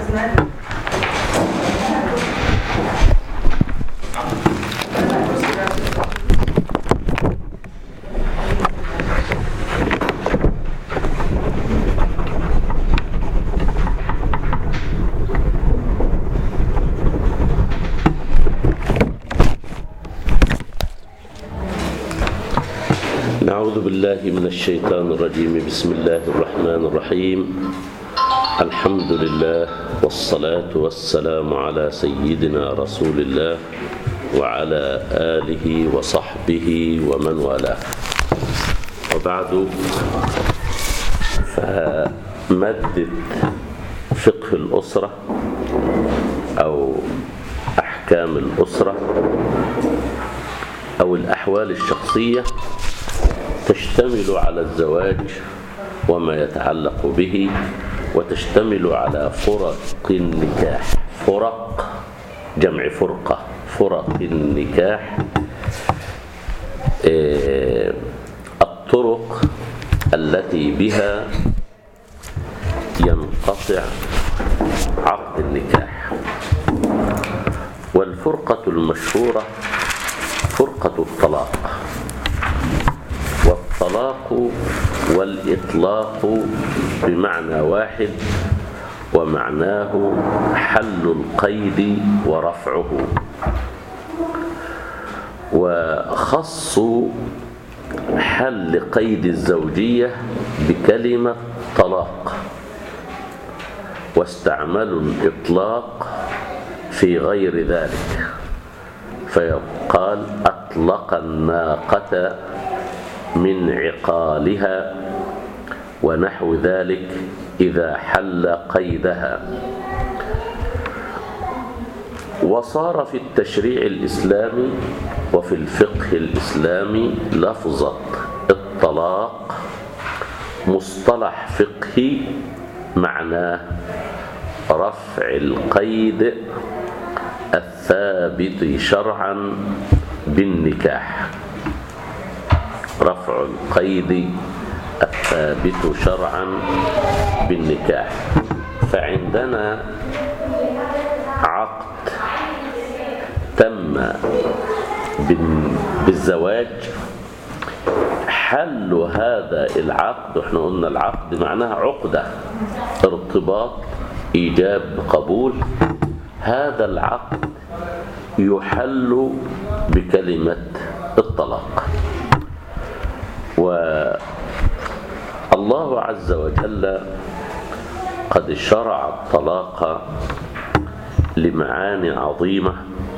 أعوذ بالله من الشيطان الرجيم بسم الله الرحمن الرحيم الحمد لله والصلاة والسلام على سيدنا رسول الله وعلى آله وصحبه ومن والاه وبعد فمادة فقه الأسرة أو أحكام الأسرة أو الأحوال الشخصية تشتمل على الزواج وما يتعلق به وتشتمل على فرق النكاح فرق جمع فرقة فرق النكاح آه، الطرق التي بها ينقطع عقد النكاح والفرقة المشهورة فرقة الطلاق والطلاق والإطلاق بمعنى واحد ومعناه حل القيد ورفعه وخصوا حل قيد الزوجية بكلمة طلاق واستعملوا الإطلاق في غير ذلك فيقال أطلق الناقة من عقالها ونحو ذلك إذا حل قيدها وصار في التشريع الإسلامي وفي الفقه الإسلامي لفظة الطلاق مصطلح فقهي معناه رفع القيد الثابت شرعا بالنكاح رفع القيد الثابت شرعا بالنكاح فعندنا عقد تم بالزواج حل هذا العقد احنا قلنا العقد معناها عقدة ارتباط إيجاب قبول هذا العقد يحل بكلمة الطلاق والله عز وجل قد شرع الطلاق لمعاني عظيمة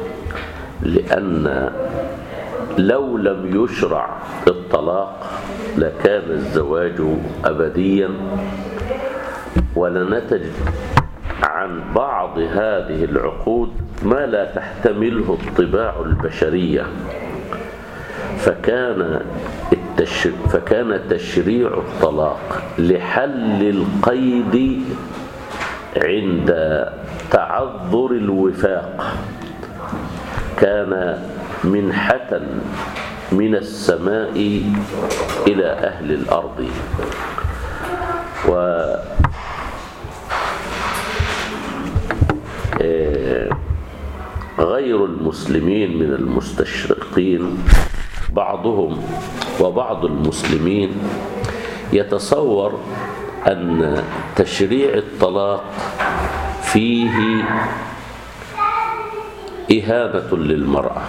لأن لو لم يشرع الطلاق لكان الزواج أبديا ولنتج عن بعض هذه العقود ما لا تحتمله الطباع البشرية فكان التشريع فكان تشريع الطلاق لحل القيد عند تعذر الوفاق كان منحة من السماء إلى أهل الأرض و غير المسلمين من المستشرقين بعضهم وبعض المسلمين يتصور أن تشريع الطلاق فيه إهانة للمرأة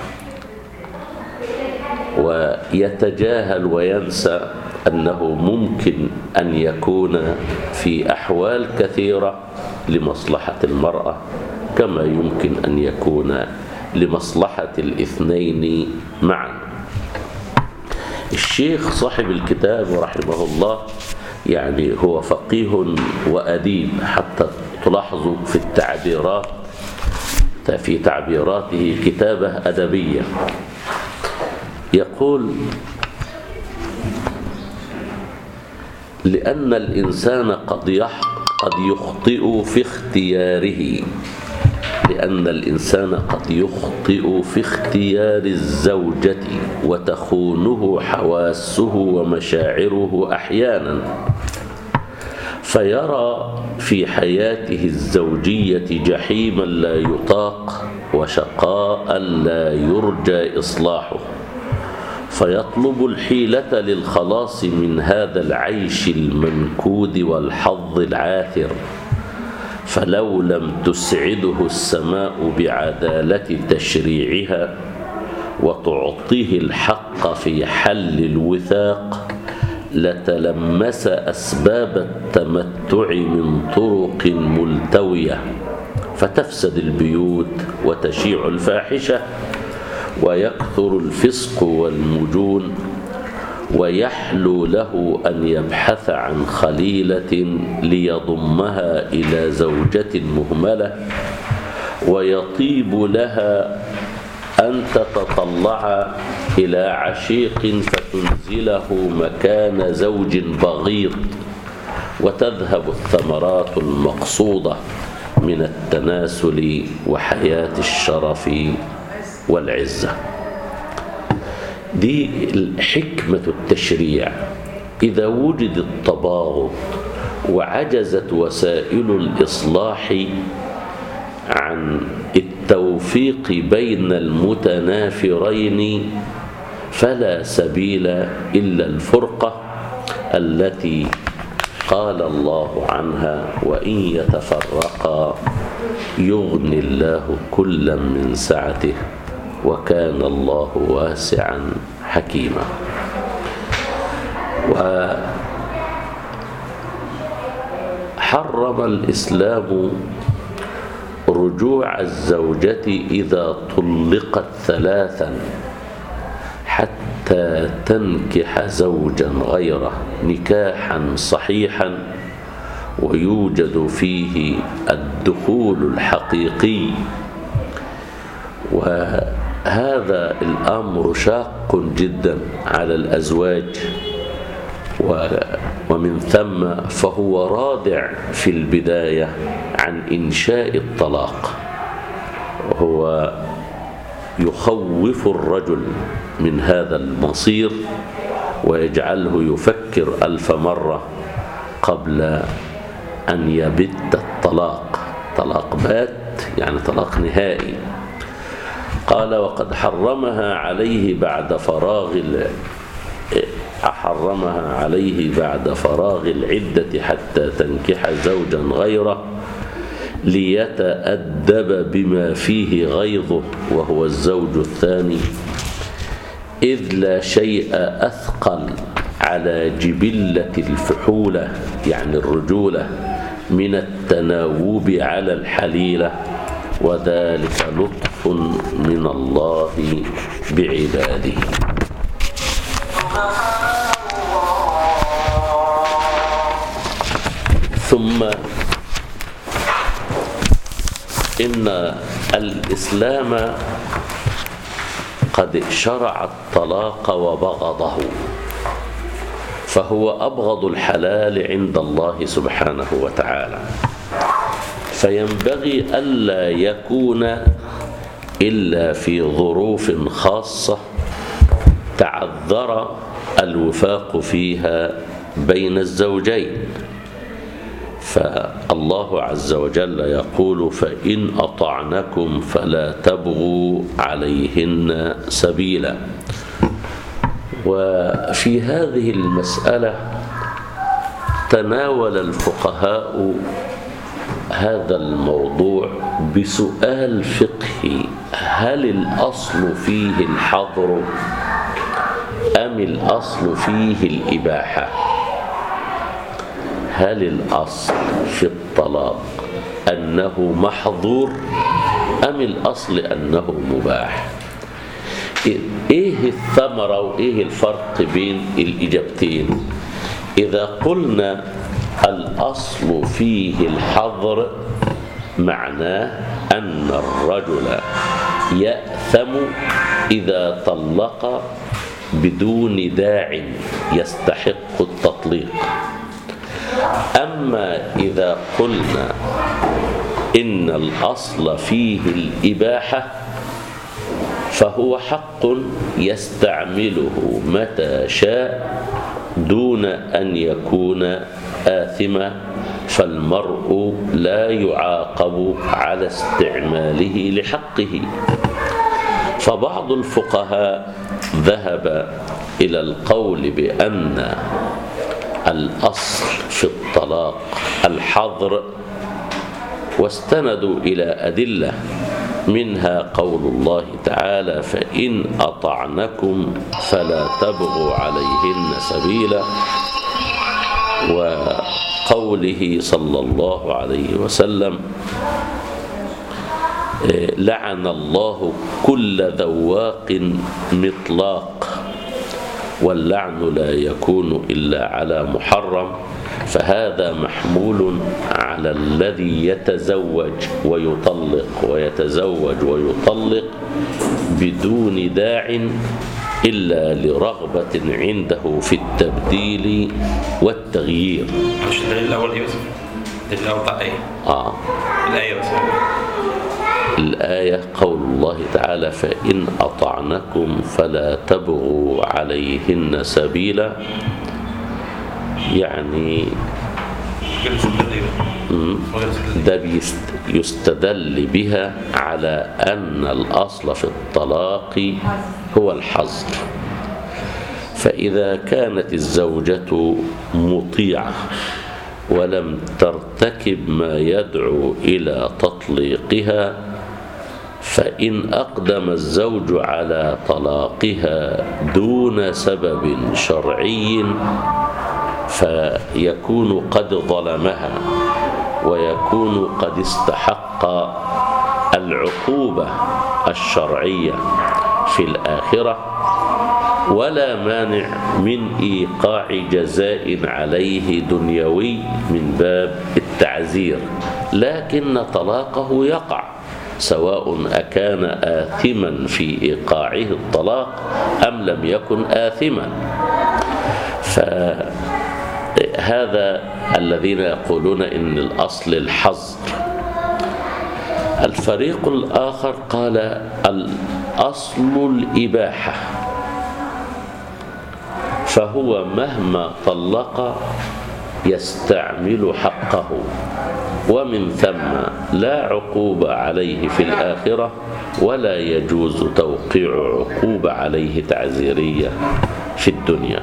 ويتجاهل وينسى أنه ممكن أن يكون في أحوال كثيرة لمصلحة المرأة كما يمكن أن يكون لمصلحة الاثنين معا الشيخ صاحب الكتاب رحمه الله يعني هو فقيه وأديب حتى تلاحظوا في التعبيرات في تعبيراته كتابة أدبية يقول لأن الإنسان قد قد يخطئ في اختياره لأن الإنسان قد يخطئ في اختيار الزوجة وتخونه حواسه ومشاعره أحيانا فيرى في حياته الزوجية جحيما لا يطاق وشقاء لا يرجى إصلاحه فيطلب الحيلة للخلاص من هذا العيش المنكود والحظ العاثر فلو لم تسعده السماء بعدالة تشريعها وتعطيه الحق في حل الوثاق لتلمس أسباب التمتع من طرق ملتوية فتفسد البيوت وتشيع الفاحشة ويكثر الفسق والمجون ويحلو له أن يبحث عن خليلة ليضمها إلى زوجة مهملة ويطيب لها أن تتطلع إلى عشيق فتنزله مكان زوج بغيض وتذهب الثمرات المقصودة من التناسل وحياة الشرف والعزة دي حكمة التشريع إذا وجد التباغض وعجزت وسائل الإصلاح عن التوفيق بين المتنافرين فلا سبيل إلا الفرقة التي قال الله عنها وإن يتفرقا يغني الله كلا من سعته وكان الله واسعا حكيما وحرم الإسلام رجوع الزوجة إذا طلقت ثلاثا حتى تنكح زوجا غيره نكاحا صحيحا ويوجد فيه الدخول الحقيقي وهذا الأمر شاق جدا على الأزواج ومن ثم فهو رادع في البداية عن إنشاء الطلاق وهو يخوف الرجل من هذا المصير ويجعله يفكر ألف مرة قبل أن يبت الطلاق طلاق بات يعني طلاق نهائي قال وقد حرمها عليه بعد فراغ حرمها عليه بعد فراغ العدة حتى تنكح زوجا غيره ليتأدب بما فيه غيظه وهو الزوج الثاني إذ لا شيء أثقل على جبلة الفحولة يعني الرجولة من التناوب على الحليلة وذلك لطف من الله بعباده ثم إن الإسلام قد شرع الطلاق وبغضه فهو أبغض الحلال عند الله سبحانه وتعالى فينبغي ألا يكون إلا في ظروف خاصة تعذر الوفاق فيها بين الزوجين فالله عز وجل يقول فإن أطعنكم فلا تبغوا عليهن سبيلا وفي هذه المسألة تناول الفقهاء هذا الموضوع بسؤال فقهي هل الأصل فيه الحظر أم الأصل فيه الإباحة هل الأصل في الطلاق أنه محظور أم الأصل أنه مباح إيه الثمرة وإيه الفرق بين الإجابتين إذا قلنا الأصل فيه الحظر معناه أن الرجل يأثم إذا طلق بدون داع يستحق التطليق أما إذا قلنا إن الأصل فيه الإباحة فهو حق يستعمله متى شاء دون أن يكون آثما فالمرء لا يعاقب على استعماله لحقه فبعض الفقهاء ذهب إلى القول بأن الأصل في الطلاق الحظر واستندوا إلى أدلة منها قول الله تعالى فإن أطعنكم فلا تبغوا عليهن سبيلا وقوله صلى الله عليه وسلم لعن الله كل ذواق مطلاق واللعن لا يكون إلا على محرم فهذا محمول على الذي يتزوج ويطلق ويتزوج ويطلق بدون داع إلا لرغبة عنده في التبديل والتغيير مش الدليل الاول ايه بس الدليل الاول بتاع ايه آه الايه بس الآية قول الله تعالى فإن أطعنكم فلا تبغوا عليهن سبيلا يعني كده مش الدليل مم. ولا مش الدليل. ده بيست- يستدل بها على أن الأصل في الطلاق هو الحظر فإذا كانت الزوجة مطيعة ولم ترتكب ما يدعو إلى تطليقها فإن أقدم الزوج على طلاقها دون سبب شرعي فيكون قد ظلمها ويكون قد استحق العقوبة الشرعية في الآخرة ولا مانع من إيقاع جزاء عليه دنيوي من باب التعزير لكن طلاقه يقع سواء أكان آثما في إيقاعه الطلاق أم لم يكن آثما فهذا الذين يقولون إن الأصل الحظر الفريق الآخر قال الأصل الإباحة فهو مهما طلق يستعمل حقه ومن ثم لا عقوبة عليه في الآخرة ولا يجوز توقيع عقوبة عليه تعزيرية في الدنيا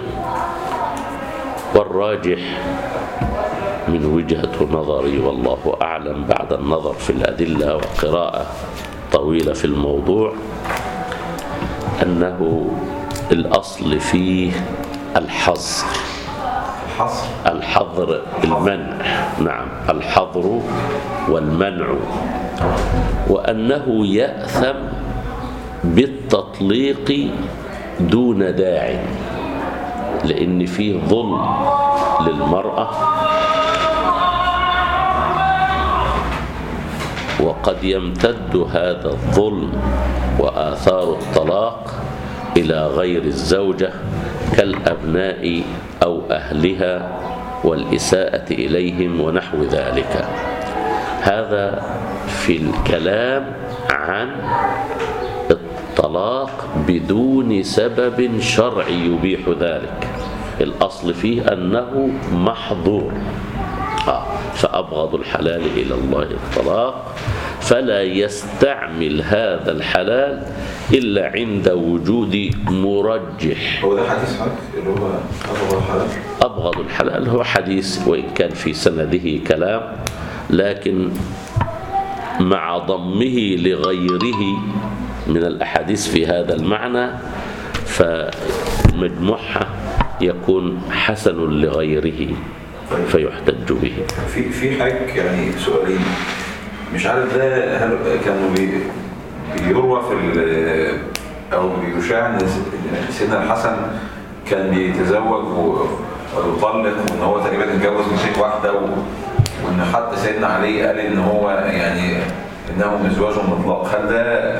والراجح من وجهة نظري والله أعلم بعد النظر في الأدلة وقراءة طويلة في الموضوع أنه الأصل فيه الحظر حصر الحظر المنع نعم الحظر والمنع وأنه يأثم بالتطليق دون داع لأن فيه ظلم للمرأة وقد يمتد هذا الظلم وآثار الطلاق إلى غير الزوجة كالأبناء أو أهلها والإساءة إليهم ونحو ذلك هذا في الكلام عن الطلاق بدون سبب شرعي يبيح ذلك الأصل فيه أنه محظور آه، فأبغض الحلال إلى الله الطلاق فلا يستعمل هذا الحلال إلا عند وجود مرجح هو ده حديث حضرتك اللي هو أبو الحلال أبغض الحلال هو حديث وإن كان في سنده كلام لكن مع ضمه لغيره من الأحاديث في هذا المعنى فمجموعها يكون حسن لغيره فيحتج به في في حاجة يعني سؤالين مش عارف ده هل كانوا بي بيروى في ال- او بيشاع ان س- سيدنا الحسن كان بيتزوج و- ويطلق وان هو تقريبا اتجوز مسك واحده و- وان حتى سيدنا علي قال ان هو يعني انه مزواج مطلق هل ده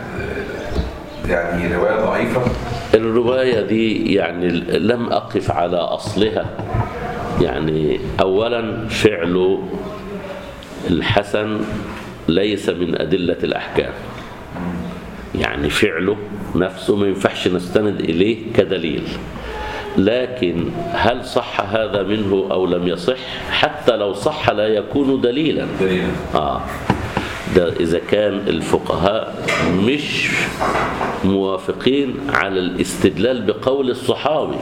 يعني روايه ضعيفه؟ الرواية دي يعني لم أقف على أصلها يعني أولا فعل الحسن ليس من أدلة الأحكام يعني فعله نفسه ما ينفعش نستند إليه كدليل لكن هل صح هذا منه أو لم يصح حتى لو صح لا يكون دليلا دليلا آه ده إذا كان الفقهاء مش موافقين على الاستدلال بقول الصحابي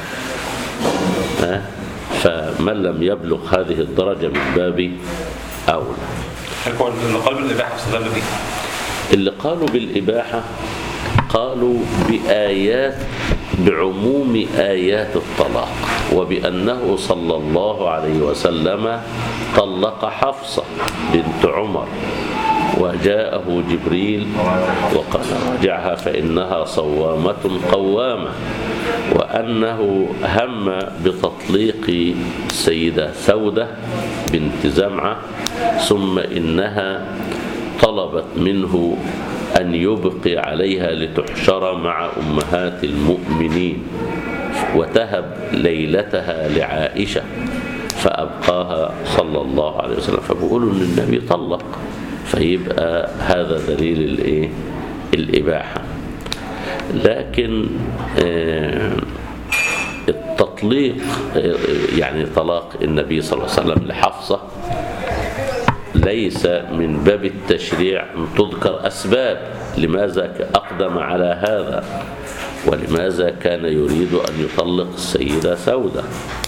آه فمن لم يبلغ هذه الدرجة من باب أولى هو اللي قال بالإباحة استدل بيه اللي قالوا بالإباحة قالوا بآيات بعموم آيات الطلاق وبأنه صلى الله عليه وسلم طلق حفصة بنت عمر وجاءه جبريل وقال راجعها فإنها صوامة قوامة وأنه هم بتطليق السيدة سودة بنت زمعة ثم إنها طلبت منه أن يبقي عليها لتحشر مع أمهات المؤمنين وتهب ليلتها لعائشة فأبقاها صلى الله عليه وسلم فبيقولوا أن النبي طلق فيبقى هذا دليل الإيه؟ الإباحة لكن آه، التطليق آه، يعني طلاق النبي صلى الله عليه وسلم لحفصة ليس من باب التشريع أن تذكر أسباب لماذا أقدم على هذا ولماذا كان يريد أن يطلق السيدة سودة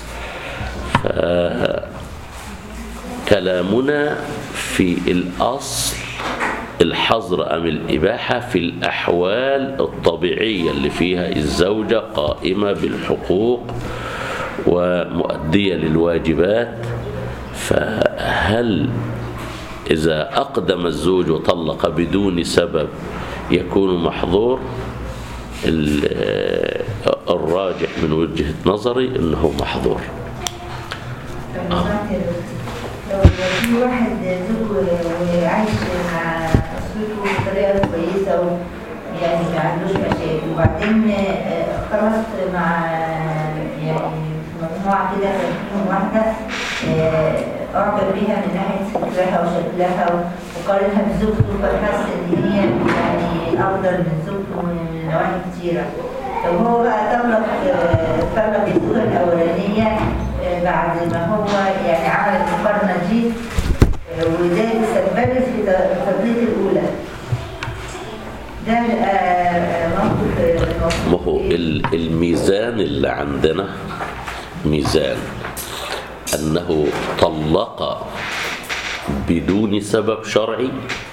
فكلامنا في الأصل الحظر أم الإباحة في الأحوال الطبيعية اللي فيها الزوجة قائمة بالحقوق ومؤدية للواجبات فهل إذا أقدم الزوج وطلق بدون سبب يكون محظور ال- الراجح من وجهة نظري أنه محظور لو في واحد زوج وعايش مع أسرته بطريقة كويسة و- يعني ما عندوش مشاكل وبعدين آه، اختلط مع يعني في مجموعة كده كان فيهم واحدة آه، أعجب بيها من ناحية فكرها وشكلها و- وقارنها بزوجته فحس إن هي يعني أفضل من زوجته من نواحي كتيرة طب هو بقى طلق آه، طلق الزوجة الأولانية آه، بعد ما هو يعني عمل المقارنة دي آه، وده تسببت في ت- تطليق الأولى ده آه، آه، موقف آه، موقف ما هو إيه؟ ال- الميزان اللي عندنا ميزان أنه طلق بدون سبب شرعي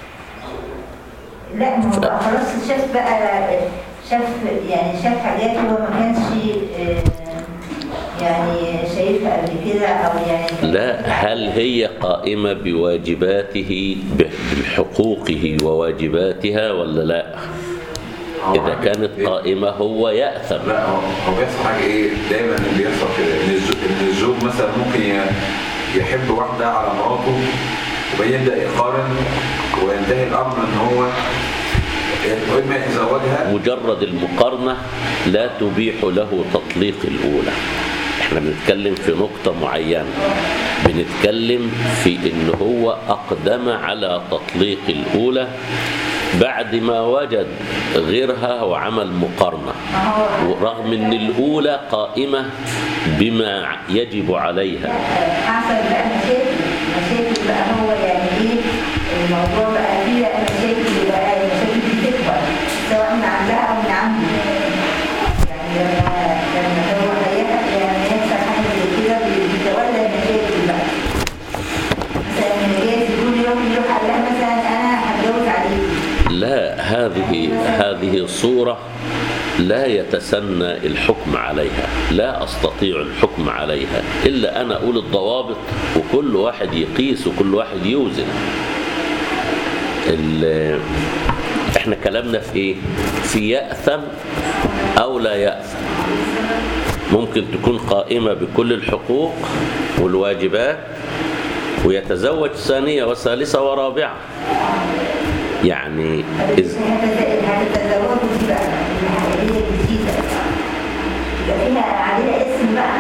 لا ما هو بقى خلاص شاف بقى شاف يعني شاف حاجات هو ما كانش آه، يعني شايفها قبل كده او يعني لا هل هي قائمة بواجباته ب- بحقوقه وواجباتها ولا لا إذا كانت قائمة هو يأثم لا هو هو بيحصل حاجه ايه دايما بيحصل كده ان الزوج, إن الزوج مثلا ممكن ي- يحب واحده على مراته وبعدين يبدا يقارن وينتهي الامر ان هو اما يتزوجها مجرد المقارنة لا تبيح له تطليق الأولى احنا بنتكلم في نقطة معينة بنتكلم في ان هو أقدم على تطليق الأولى بعد ما وجد غيرها وعمل مقارنة ما هو ورغم ان الأولى قائمة بما يجب عليها حصل بقى مشاكل مشاكل بقى هو يعني ايه الموضوع بقى فيه بقى مشاكل بقى المشاكل دي تكبر سواء من عندها او من عنده يعني لما لما هو هيحصل يعني يحصل حاجه زي كده بيتولد مشاكل بقى مثلا جايز يقول يروح يروح قال لها مثلا انا هتجوز عليكي لا هذه هذه صورة لا يتسنى الحكم عليها لا أستطيع الحكم عليها إلا أنا أقول الضوابط وكل واحد يقيس وكل واحد يوزن ال- احنا كلامنا في ايه في يأثم أو لا يأثم ممكن تكون قائمة بكل الحقوق والواجبات ويتزوج ثانية وثالثة ورابعة يعني إذ هتتزوجوا دي بقى الحقيقيه الجديده يبقى فيها عليها اسم بقى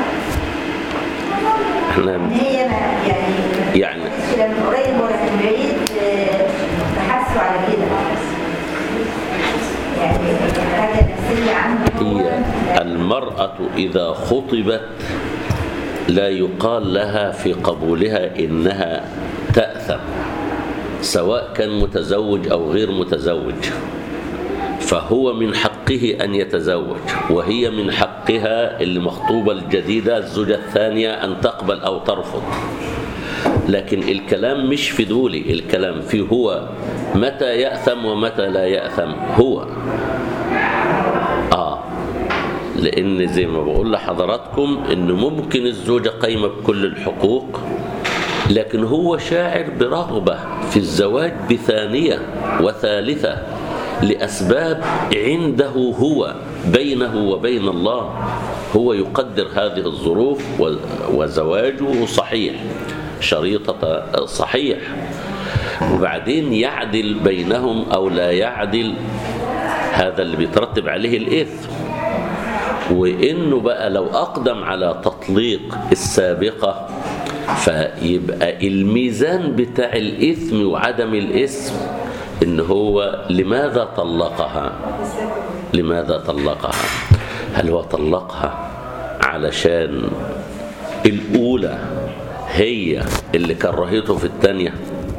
احنا ان هي ما يعني يعني مش لا من قريب ولا من بعيد آه، تحسوا على كده يعني حاجه نفسيه عنده هو هي المرأة إذا خطبت لا يقال لها في قبولها إنها تأثم سواء كان متزوج أو غير متزوج فهو من حقه أن يتزوج وهي من حقها اللي مخطوبة الجديدة الزوجة الثانية أن تقبل أو ترفض لكن الكلام مش في دولي الكلام في هو متى يأثم ومتى لا يأثم هو آه لأن زي ما بقول لحضراتكم إن ممكن الزوجة قايمة بكل الحقوق لكن هو شاعر برغبة في الزواج بثانية وثالثة لأسباب عنده هو بينه وبين الله هو يقدر هذه الظروف و- وزواجه صحيح شريطة صحيح وبعدين يعدل بينهم أو لا يعدل هذا اللي بيترتب عليه الإثم وإنه بقى لو أقدم على تطليق السابقة فيبقى الميزان بتاع الإثم وعدم الإثم إن هو لماذا طلقها لماذا طلقها هل هو طلقها علشان الأولى هي اللي كرهته في الثانية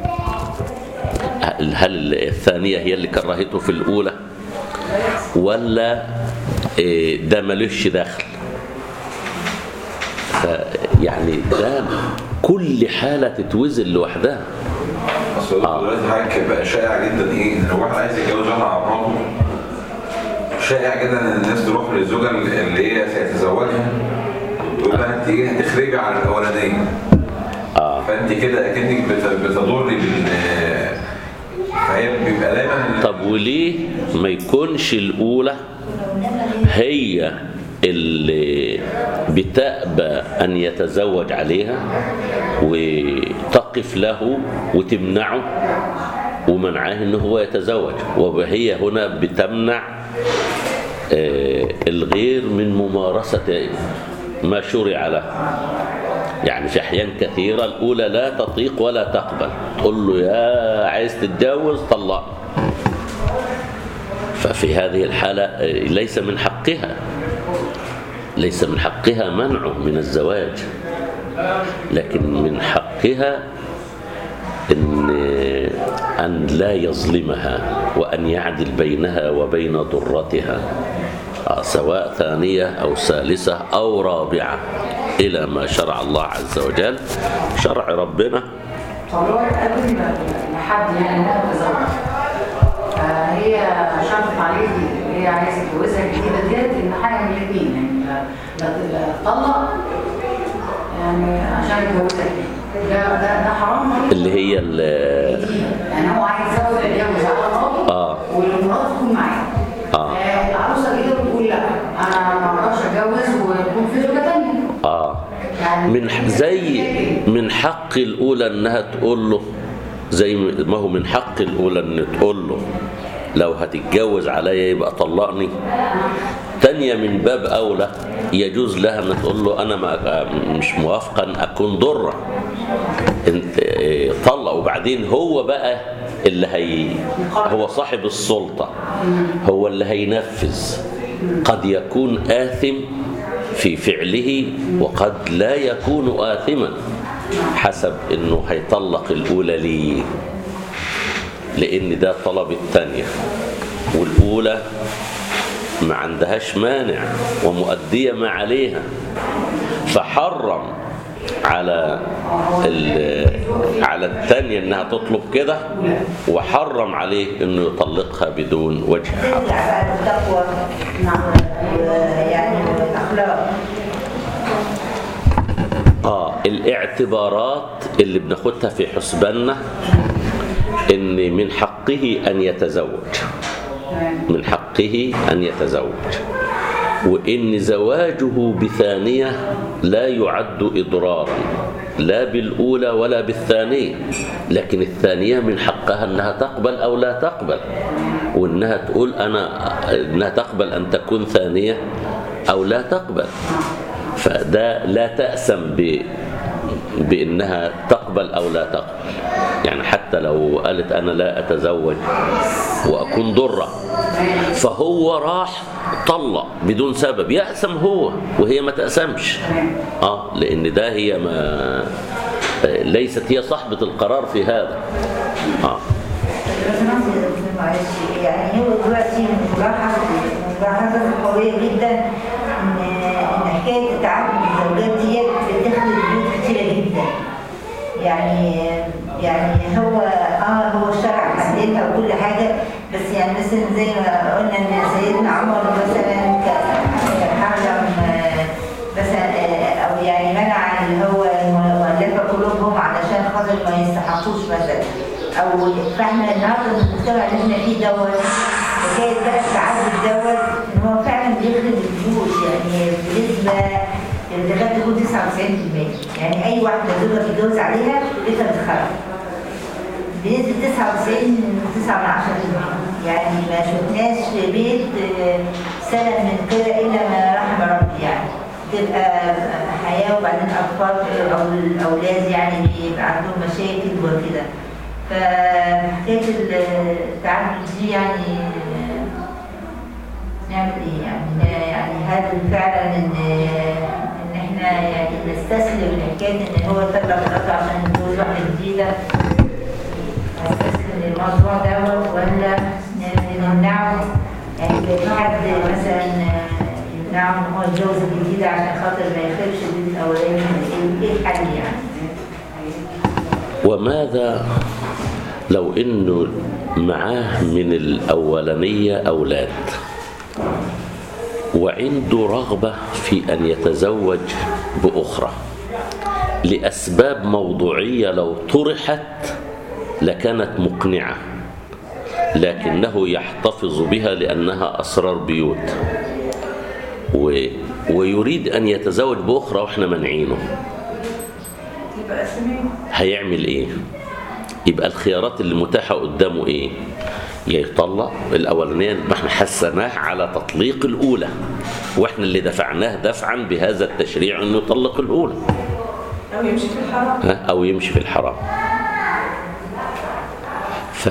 هل الثانية هي اللي كرهته في الأولى ولا إيه، ده ملوش دخل يعني ده كل حالة تتوزن لوحدها اصل آه. دلوقتي حضرتك بقى شائع جدا ايه ان الواحد عايز يتجوز واحده مع مراته شائع جدا ان الناس تروح للزوجه اللي هي سيتزوجها تقول لها انت ايه هتخرجي على الاولانيه آه. فانت كده اكنك بت- بتضري بال فهي بيبقى دايما طب وليه ما يكونش الأولى هي اللي بتأبى أن يتزوج عليها وتقف له وتمنعه ومنعاه أنه هو يتزوج وهي هنا بتمنع آه، الغير من ممارسة ما شرع له يعني في أحيان كثيرة الأولى لا تطيق ولا تقبل تقول له يا عايز تتجوز طلقني ففي هذه الحالة آه، ليس من حقها ليس من حقها منعه من الزواج لكن من حقها إن أن لا يظلمها وأن يعدل بينها وبين ضرتها آه، سواء ثانية أو ثالثة أو رابعة إلى ما شرع الله عز وجل شرع ربنا فالله قبل ما لحد يعني انها تتزوج فهي شرطت عليه هي عايزه تتجوزها الجديده ديت ان حاجه من الاثنين يعني لا- لا لا تطلق يعني عشان يتجوزها الجديد ده ده ده حرام عليه. اللي هي ال- يعني هو عايز يتزوج يتجوز على الله آه. والمرات تكون معاه آه. العروسه الجديده بتقول لا انا ما اقدرش اتجوز ويكون في زوجه ثانيه آه يعني من ح- زي من حق الأولى إنها تقول له زي ما هو من حق الأولى إن تقول له لو هتتجوز عليا يبقى طلقني تانية من باب أولى يجوز لها أن تقول له أنا ما مش موافقة أن أكون ضرة انت إيه، طلق وبعدين هو بقى اللي هي هو صاحب السلطة هو اللي هينفذ قد يكون آثم في فعله وقد لا يكون آثما حسب انه هيطلق الاولى ليه لان ده طلب الثانيه والاولى ما عندهاش مانع ومؤديه ما عليها فحرم على ال- على الثانيه انها تطلب كده وحرم عليه انه يطلقها بدون وجه حق ترجع بقى للتقوى ويعني الأخلاق اه الاعتبارات اللي بناخدها في حسباننا ان من حقه ان يتزوج من حقه ان يتزوج وان زواجه بثانيه لا يعد اضرارا لا بالاولى ولا بالثانيه لكن الثانيه من حقها انها تقبل او لا تقبل وانها تقول انا انها تقبل ان تكون ثانيه او لا تقبل فده لا تأسم ب... بأنها تقبل تقبل أو لا تقبل يعني حتى لو قالت أنا لا أتزوج وأكون ضرة فهو راح طلق بدون سبب يأسم هو وهي ما تأسمش آه لأن ده هي ما ليست هي صاحبة القرار في هذا آه بس ما أقصد يا دكتور معلش يعني هو دلوقتي ملاحظ ملاحظة قوية جدا إن إن حكاية التعدد الزوجات ديت بتدخل بيوت كتيرة جدا يعني يعني هو اه هو الشرع حددها وكل حاجة بس يعني مثلا زي ما قلنا إن سيدنا عمر مثلا ك- حرم آه، مثلا آه، أو يعني منع اللي هو مؤلفة قلوبهم علشان خاطر ما يستحقوش مثلا او فاحنا النهارده المجتمع اللي احنا فيه دوت حكايه بقى التعدد دوت ان هو فعلا بيخرب البيوت يعني بنسبه تكاد تكون 99% يعني اي واحده زوجها بيتجوز عليها بيتها بتخرب بنسبه 99 9 من 10% يعني ما شفناش في بيت آه، سلم من كده الا ما رحم ربي يعني تبقى حياه وبعدين اطفال او الاولاد يعني بيبقى عندهم مشاكل وكده فحكايه التعدد دي يعني نعمل ايه يعني يعني هل فعلا ان ان احنا يعني نستسلم لحكايه ان هو يطلق مراته عشان يتجوز واحده جديده نستسلم للموضوع دوت ولا نمنعه يعني لو في حد مثلا يمنعه ان هو يتجوز الجديده عشان خاطر ما يخربش البيت الاولاني ايه إيه الحل يعني؟ وماذا لو انه معاه من الاولانيه اولاد وعنده رغبه في ان يتزوج باخرى لاسباب موضوعيه لو طرحت لكانت مقنعه لكنه يحتفظ بها لانها اسرار بيوت و ويريد ان يتزوج باخرى واحنا منعينه يبقى اسمين هيعمل ايه يبقى الخيارات اللي متاحه قدامه ايه يا يطلق الاولانيه ما احنا حسناه على تطليق الاولى واحنا اللي دفعناه دفعا بهذا التشريع انه يطلق الاولى او يمشي في الحرام ها؟ او يمشي في الحرام ف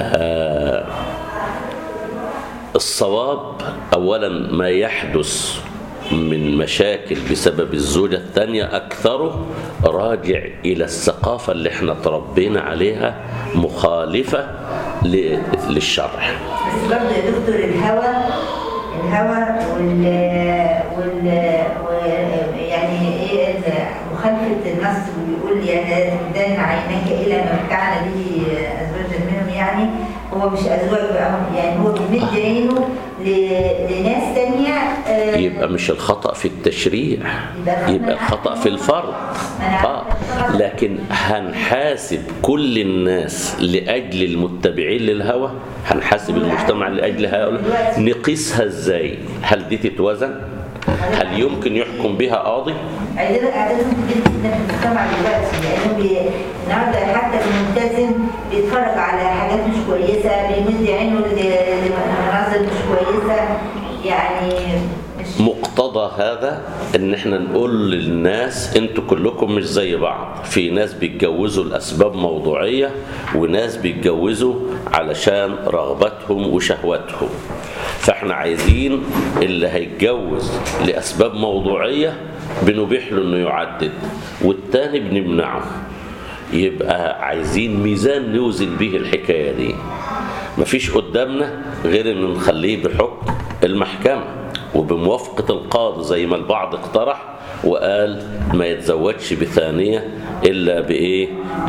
الصواب اولا ما يحدث من مشاكل بسبب الزوجة الثانية أكثره راجع إلى الثقافة اللي احنا تربينا عليها مخالفة ل- للشرع بس برضه يا دكتور الهوى الهوى وال وال و- يعني ايه ال- مخالفة النص بيقول يعني دان عيناك إلى ما متعنا به أزواجا منهم يعني هو مش أزواج بقى هم- يعني هو بيمد عينه ل- لناس تانية آه، يبقى مش الخطأ في التشريع يبقى الخطأ في الفرض آه. لكن هنحاسب كل الناس لأجل المتبعين للهوى هنحاسب المجتمع لأجل هؤلاء نقيسها ازاي هل دي تتوزن هل يمكن يحكم بها قاضي عايزين اعدادهم كبير جدا في المجتمع دلوقتي لانه بي... النهارده حتى الملتزم بيتفرج على حاجات مش كويسه بيمد عينه ل- لمناظر مش كويسه يعني مش مقتضى هذا ان احنا نقول للناس انتوا كلكم مش زي بعض في ناس بيتجوزوا لاسباب موضوعيه وناس بيتجوزوا علشان رغبتهم وشهوتهم فاحنا عايزين اللي هيتجوز لاسباب موضوعيه بنبيح له انه يعدد والتاني بنمنعه يبقى عايزين ميزان نوزن به الحكايه دي مفيش قدامنا غير ان نخليه بحكم المحكمه وبموافقه القاضي زي ما البعض اقترح وقال ما يتزوجش بثانيه الا بايه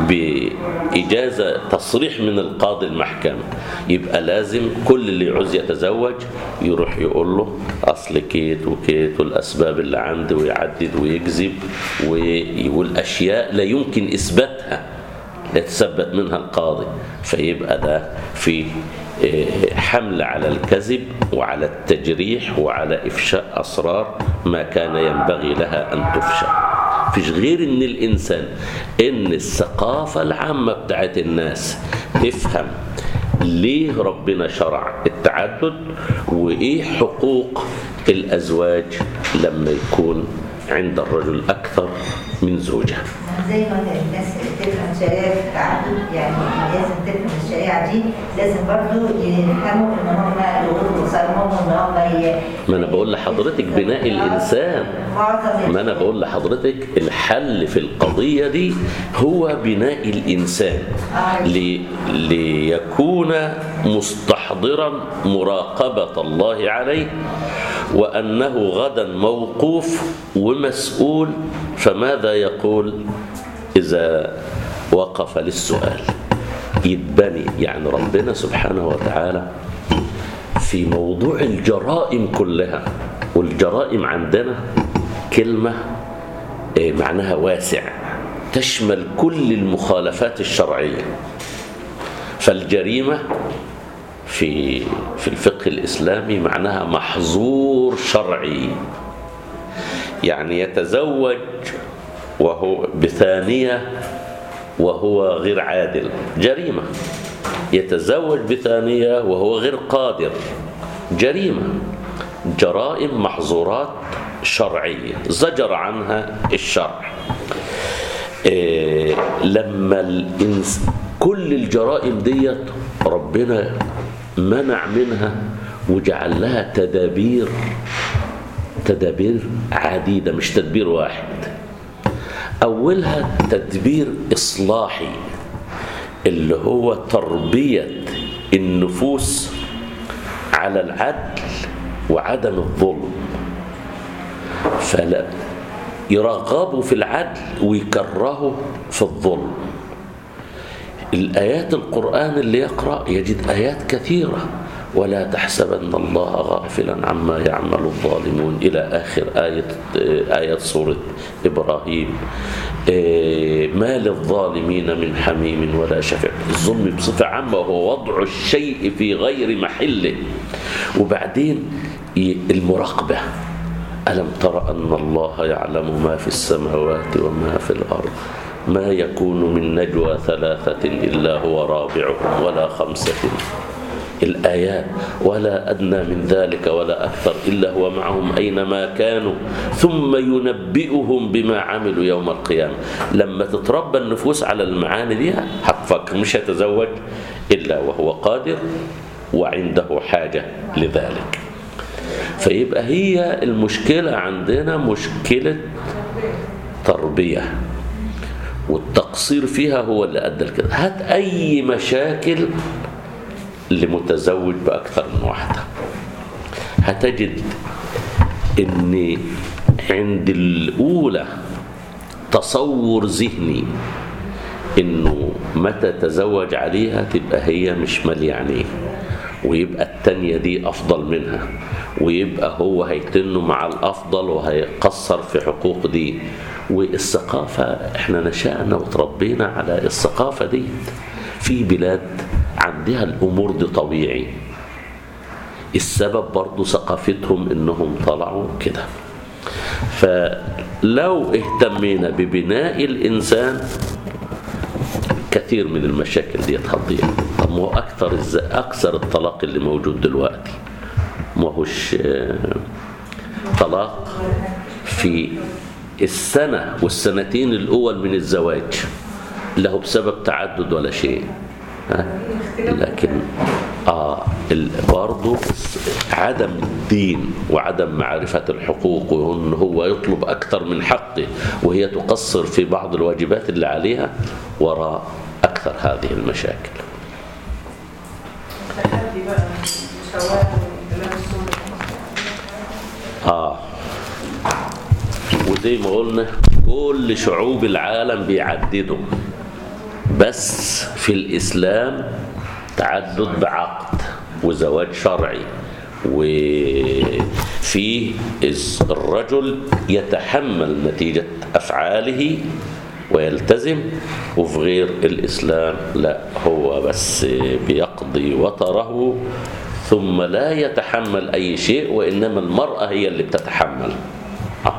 باجازه تصريح من القاضي المحكمه يبقى لازم كل اللي يعوز يتزوج يروح يقول له اصل كيت وكيت والاسباب اللي عندي ويعدد ويكذب ويقول اشياء لا يمكن اثباتها يتثبت منها القاضي فيبقى ده في إيه، حمل على الكذب وعلى التجريح وعلى إفشاء أسرار ما كان ينبغي لها أن تفشى فيش غير ان الانسان ان الثقافة العامة بتاعت الناس تفهم ليه ربنا شرع التعدد وايه حقوق الازواج لما يكون عند الرجل اكثر من زوجه زي ما الناس تفهم شريعة التعدد يعني لازم تفهم الشريعة دي لازم برضو يفهموا ان هم يغضوا بصرهم وان هم ي- ما انا بقول لحضرتك بناء الانسان معظم ما انا بقول لحضرتك الحل في القضيه دي هو بناء الانسان لي ليكون مستحضرا مراقبه الله عليه وانه غدا موقوف ومسؤول فماذا يقول اذا وقف للسؤال يتبني يعني ربنا سبحانه وتعالى في موضوع الجرائم كلها والجرائم عندنا كلمة آه، معناها واسع تشمل كل المخالفات الشرعية فالجريمة في في الفقه الإسلامي معناها محظور شرعي يعني يتزوج وهو بثانية وهو غير عادل جريمة يتزوج بثانية وهو غير قادر جريمة جرائم محظورات شرعية زجر عنها الشرع إيه لما الإنس كل الجرائم ديت ربنا منع منها وجعل لها تدابير تدابير عديدة مش تدبير واحد أولها تدبير إصلاحي اللي هو تربية النفوس على العدل وعدم الظلم فلا يرغبوا في العدل ويكرهوا في الظلم الآيات القرآن اللي يقرأ يجد آيات كثيرة ولا تحسبن الله غافلا عما يعمل الظالمون إلى آخر آية آية سورة إبراهيم إيه، ما للظالمين من حميم ولا شفيع الظلم بصفة عامة وهو وضع الشيء في غير محله وبعدين ي- المراقبة ألم تر أن الله يعلم ما في السماوات وما في الأرض ما يكون من نجوى ثلاثة إلا هو رابعهم ولا خمسة الآيات ولا أدنى من ذلك ولا أكثر إلا هو معهم أينما كانوا ثم ينبئهم بما عملوا يوم القيامة لما تتربى النفوس على المعاني دي هتفكر مش هيتزوج إلا وهو قادر وعنده حاجة لذلك فيبقى هي المشكلة عندنا مشكلة تربية والتقصير فيها هو اللي أدى لكده هات أي مشاكل لمتزوج بأكثر من واحدة هتجد ان عند الأولى تصور ذهني انه متى تزوج عليها تبقى هي مش مالية عينيه ويبقى التانية دي أفضل منها ويبقى هو هيتنه مع الأفضل وهيقصر في حقوق دي والثقافة احنا نشأنا وتربينا على الثقافة دي في بلاد عندها الأمور دي طبيعي السبب برضو ثقافتهم انهم طلعوا كده فلو اهتمينا ببناء الإنسان كثير من المشاكل دي هتضيع طب ما هو أكثر الز... أكثر الطلاق اللي موجود دلوقتي ما هوش آه، طلاق في السنة والسنتين الأول من الزواج له بسبب تعدد ولا شيء ها؟ لكن آه ال- برضو عدم الدين وعدم معرفة الحقوق وأن هو يطلب أكثر من حقه وهي تقصر في بعض الواجبات اللي عليها وراء أكثر هذه المشاكل التحدي بقى المساواة والكلام السوري آه وزي ما قلنا كل شعوب العالم بيعددوا بس في الإسلام تعدد بعقد وزواج شرعي وفيه إز- الرجل يتحمل نتيجة أفعاله ويلتزم وفي غير الإسلام لا هو بس بيقضي وطره ثم لا يتحمل أي شيء وإنما المرأة هي اللي بتتحمل آه.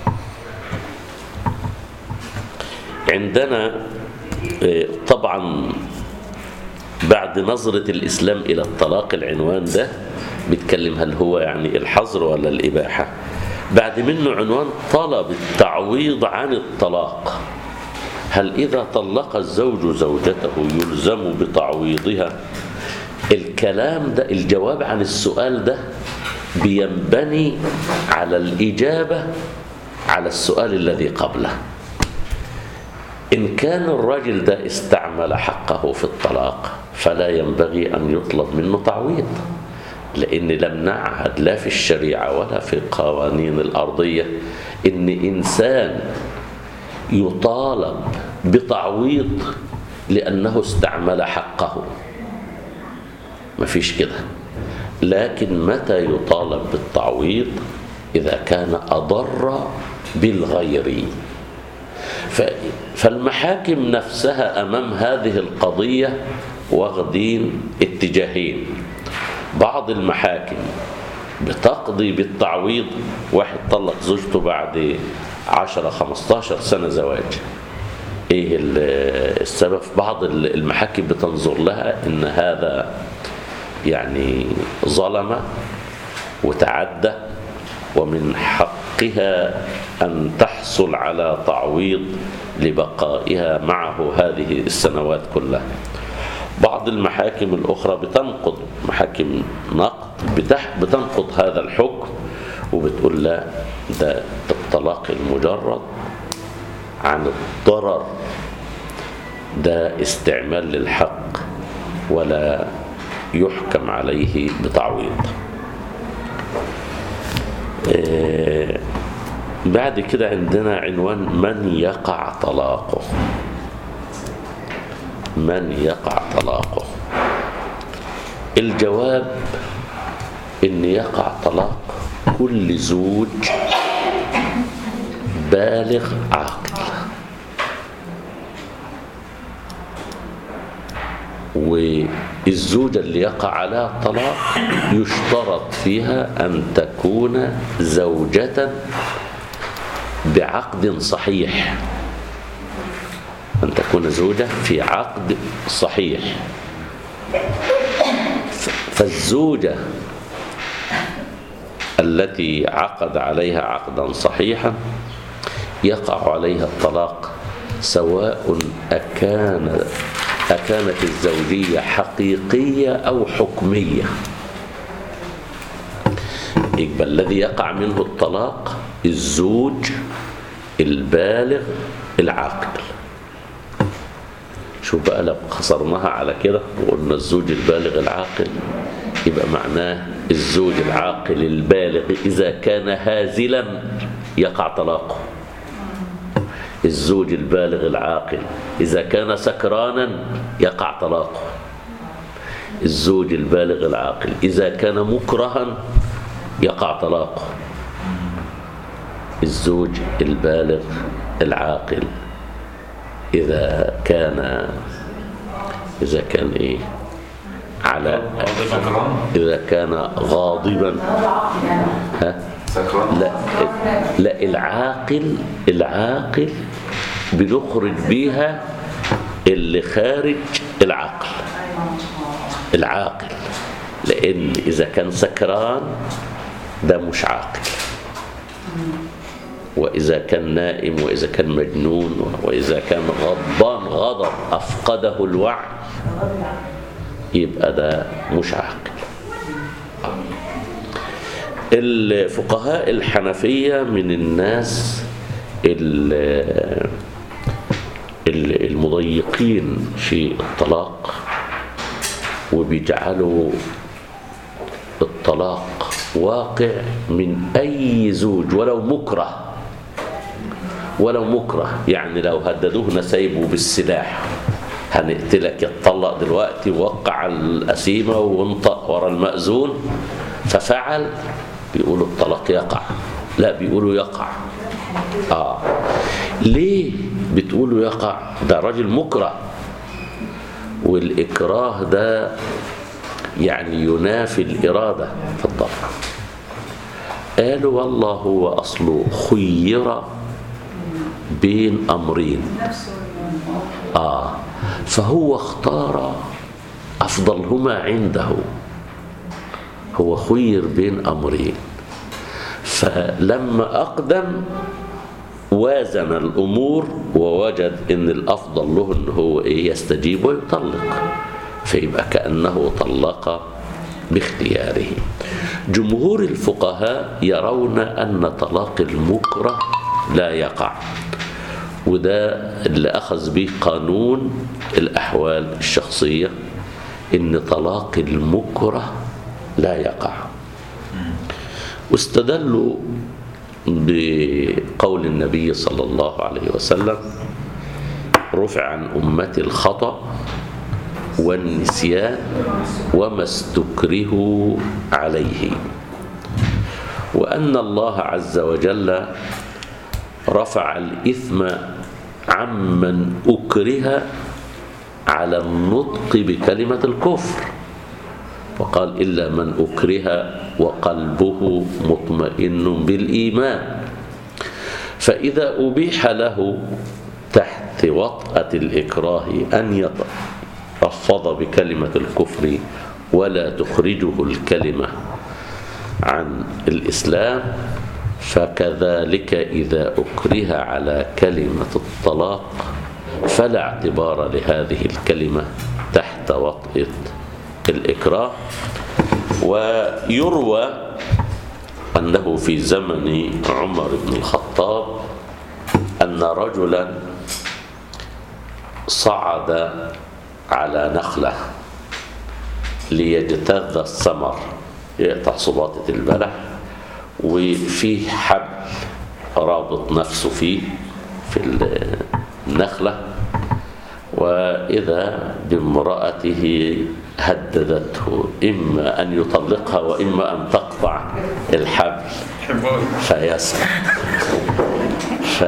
عندنا آه، طبعا بعد نظرة الإسلام إلى الطلاق العنوان ده بيتكلم هل هو يعني الحظر ولا الإباحة بعد منه عنوان طلب التعويض عن الطلاق هل إذا طلق الزوج زوجته يلزم بتعويضها الكلام ده الجواب عن السؤال ده بينبني على الإجابة على السؤال الذي قبله إن كان الرجل ده استعمل حقه في الطلاق فلا ينبغي أن يطلب منه تعويض لأن لم نعهد لا في الشريعة ولا في القوانين الأرضية إن إنسان يطالب بتعويض لأنه استعمل حقه ما فيش كده لكن متى يطالب بالتعويض إذا كان أضر بالغير ف- فالمحاكم نفسها أمام هذه القضية واخدين اتجاهين بعض المحاكم بتقضي بالتعويض واحد طلق زوجته بعد 10 15 سنة زواج ايه ال- السبب بعض ال- المحاكم بتنظر لها ان هذا يعني ظلم وتعدى ومن حقها أن تحصل على تعويض لبقائها معه هذه السنوات كلها بعض المحاكم الأخرى بتنقض محاكم نقد بتح بتنقض هذا الحكم وبتقول لا ده الطلاق المجرد عن الضرر ده استعمال للحق ولا يحكم عليه بتعويض آه، بعد كده عندنا عنوان من يقع طلاقه من يقع طلاقه الجواب ان يقع طلاق كل زوج بالغ عاقل والزوجة اللي يقع عليها الطلاق يشترط فيها أن تكون زوجة بعقد صحيح أن تكون زوجة في عقد صحيح ف- فالزوجة التي عقد عليها عقدا صحيحا يقع عليها الطلاق سواء أكان أكانت الزوجية حقيقية أو حكمية يبقى الذي يقع منه الطلاق الزوج البالغ العاقل شوف بقى لو خسرناها على كده وقلنا الزوج البالغ العاقل يبقى معناه الزوج العاقل البالغ إذا كان هازلا يقع طلاقه الزوج البالغ العاقل إذا كان سكرانا يقع طلاقه الزوج البالغ العاقل إذا كان مكرها يقع طلاقه الزوج البالغ العاقل إذا كان إذا كان إيه على سكران إذا كان غاضبا ها سكران لا لا العاقل العاقل بنخرج بيها اللي خارج العقل العاقل لأن إذا كان سكران ده مش عاقل وإذا كان نائم وإذا كان مجنون وإذا كان غضبان غضب أفقده الوعي يبقى ده مش عاقل الفقهاء الحنفية من الناس ال- ال- المضيقين في الطلاق وبيجعلوا الطلاق واقع من أي زوج ولو مكره ولو مكره يعني لو هددوه نسايبه بالسلاح هنقتلك يتطلق دلوقتي ووقع الأسيمة وانطق ورا المأذون ففعل بيقولوا الطلاق يقع لا بيقولوا يقع آه ليه بتقولوا يقع ده راجل مكره والإكراه ده يعني ينافي الإرادة في الطلاق قالوا والله هو أصله خير بين أمرين آه فهو اختار أفضلهما عنده هو خير بين أمرين فلما أقدم وازن الأمور ووجد إن الأفضل له إن هو إيه يستجيب ويطلق فيبقى كأنه طلق باختياره جمهور الفقهاء يرون أن طلاق المكره لا يقع وده اللي أخذ به قانون الأحوال الشخصية إن طلاق المكره لا يقع واستدلوا بقول النبي صلى الله عليه وسلم رفع عن أمتي الخطأ والنسيان وما استكرهوا عليه وأن الله عز وجل رفع الإثم عمن أكره على النطق بكلمة الكفر وقال إلا من أكره وقلبه مطمئن بالإيمان فإذا أبيح له تحت وطأة الإكراه أن يتلفظ بكلمة الكفر ولا تخرجه الكلمة عن الإسلام فكذلك إذا أكره على كلمة الطلاق فلا اعتبار لهذه الكلمة تحت وطئة الإكراه ويروى أنه في زمن عمر بن الخطاب أن رجلا صعد على نخلة ليجتاز الثمر يقطع صباطة البلح وفيه حبل رابط نفسه فيه في النخلة وإذا بامرأته هددته إما أن يطلقها وإما أن تقطع الحبل فيسمع ف...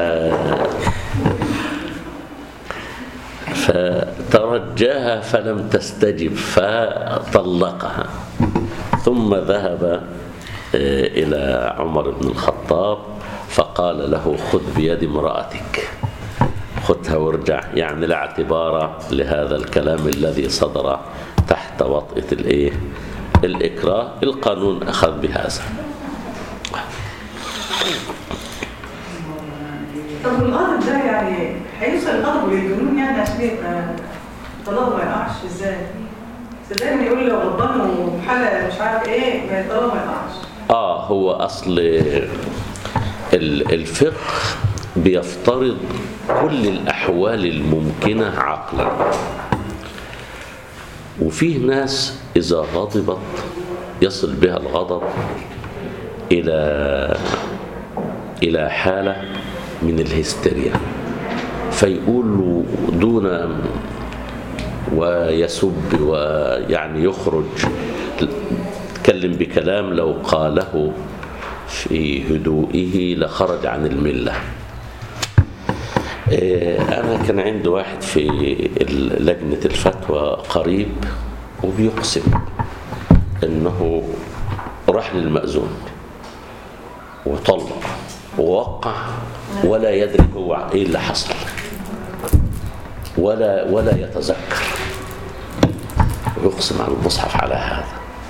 فترجاها فلم تستجب فطلقها ثم ذهب إلى عمر بن الخطاب فقال له خذ بيد امرأتك خذها وارجع يعني لا اعتبار لهذا الكلام الذي صدر تحت وطئة الايه الإكراه القانون أخذ بهذا طب والغضب ده يعني هيوصل الغضب للجنون يعني عشان يبقى الطلاق ما يقعش ازاي؟ صدقني يقول لو غضبان وحالة مش عارف ايه ما الطلاق ما يقعش آه هو أصل ال- الفقه بيفترض كل الأحوال الممكنة عقلا وفيه ناس إذا غضبت يصل بها الغضب إلى إلى حالة من الهستيريا فيقول دون ويسب ويعني يخرج يتكلم بكلام لو قاله في هدوئه لخرج عن المله أنا كان عندي واحد في لجنة الفتوى قريب وبيقسم إنه راح للمأذون وطلق ووقع ولا يدري هو إيه اللي حصل ولا ولا يتذكر ويقسم على المصحف على هذا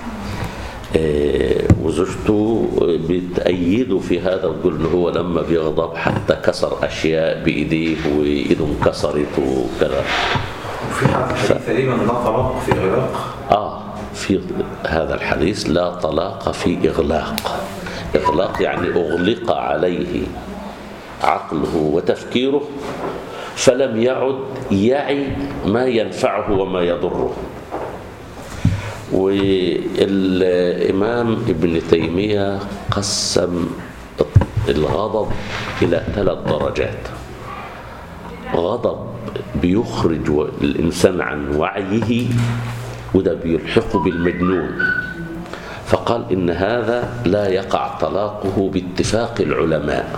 وزوجته بتأيده في هذا وتقول ان هو لما بيغضب حتى كسر اشياء بايديه وايده انكسرت وكذا وفي حديث تقريبا لا طلاق في اغلاق اه في هذا الحديث لا طلاق في اغلاق اغلاق يعني اغلق عليه عقله وتفكيره فلم يعد يعي ما ينفعه وما يضره والإمام ابن تيمية قسم الغضب إلى ثلاث درجات غضب بيخرج الإنسان عن وعيه وده بيلحقه بالمجنون فقال إن هذا لا يقع طلاقه باتفاق العلماء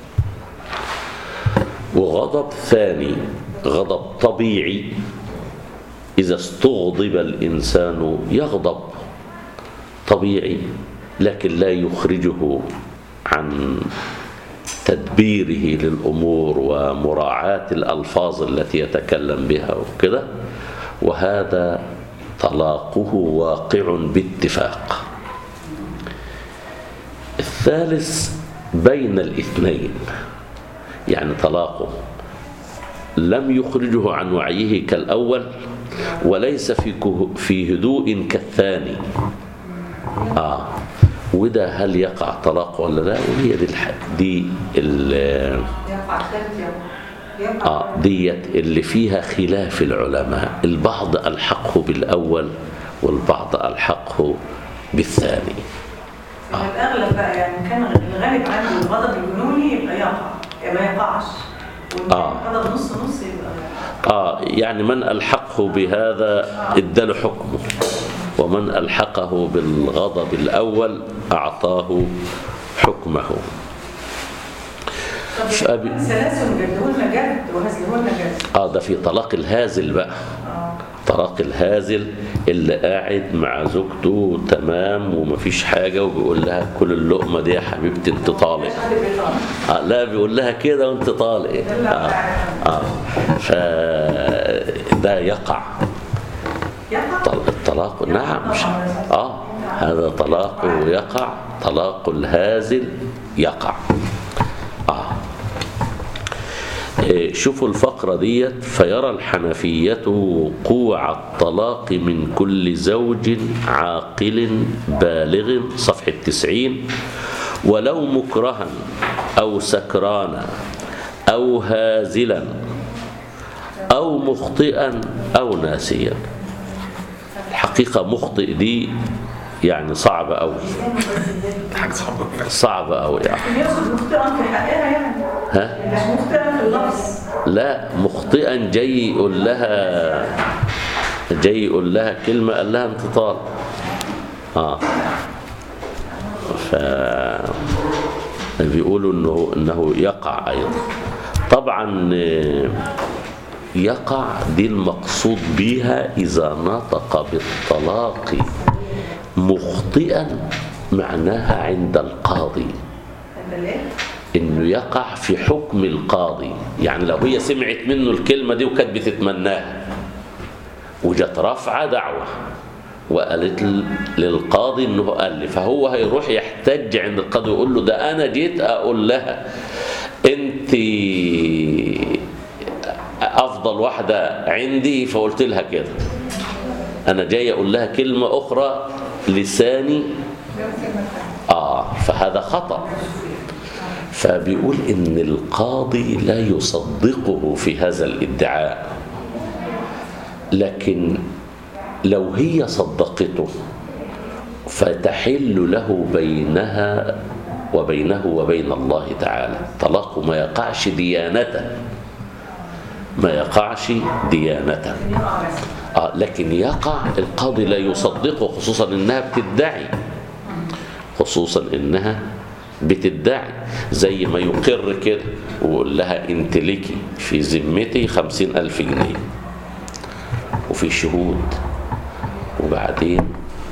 وغضب ثاني غضب طبيعي إذا استغضب الإنسان يغضب طبيعي لكن لا يخرجه عن تدبيره للأمور ومراعاة الألفاظ التي يتكلم بها وكذا وهذا طلاقه واقع باتفاق الثالث بين الاثنين يعني طلاقه لم يخرجه عن وعيه كالأول وليس في كه- في هدوء كالثاني آه وده هل يقع طلاق ولا لا وهي دي الح... دي ال- يقع ثالث يقع يقع آه ديت اللي فيها خلاف العلماء البعض ألحقه بالأول والبعض ألحقه بالثاني الأغلب بقى يعني كان الغالب عنده الغضب الجنوني يبقى يقع يبقى ما يقعش آه. والغضب نص نص يبقى آه يعني من ألحقه بهذا اداله حكمه ومن ألحقه بالغضب الأول أعطاه حكمه طب فأبي- سلاسل جدهن جد وهزلهن جد آه ده في طلاق الهازل بقى اه طلاق الهازل اللي قاعد مع زوجته تمام ومفيش حاجة وبيقول لها كل اللقمة دي يا حبيبتي انت طالق مش حد بيطلع آه لا بيقول لها كده وانت طالق آه آه فده يقع يقع طل- الطلاق نعم مش اه هذا طلاق يقع طلاق الهازل يقع اه إيه، شوفوا الفقرة ديت فيرى الحنفية وقوع الطلاق من كل زوج عاقل بالغ صفحة تسعين ولو مكرها أو سكرانا أو هازلا أو مخطئا أو ناسيا الحقيقة مخطئ دي يعني صعبة أوي حاجه صعبه صعبة أوي يعني يقصد مخطئا في حقها يعني ها؟ مش مخطئا في اللفظ لا مخطئا جاي يقول لها جاي يقول لها كلمة قال لها انت طالق اه ف بيقولوا انه انه يقع ايضا طبعا آه، يقع دي المقصود بها اذا نطق بالطلاق مخطئا معناها عند القاضي انت ليه؟ انه يقع في حكم القاضي يعني لو هي سمعت منه الكلمة دي وكانت بتتمناها وجت رافعة دعوة وقالت ل- للقاضي انه قال لي فهو هيروح يحتج عند القاضي ويقول له ده انا جيت اقول لها انت افضل واحدة عندي فقلت لها كده انا جاي اقول لها كلمة اخرى لساني اه فهذا خطأ فبيقول ان القاضي لا يصدقه في هذا الادعاء لكن لو هي صدقته فتحل له بينها وبينه وبين الله تعالى طلاق ما يقعش ديانة ما يقعش ديانة يقع بس آه لكن يقع القاضي لا يصدقه خصوصا انها بتدعي خصوصا انها بتدعي زي ما يقر كده ويقول لها انت ليكي في ذمتي خمسين الف جنيه وفي شهود وبعدين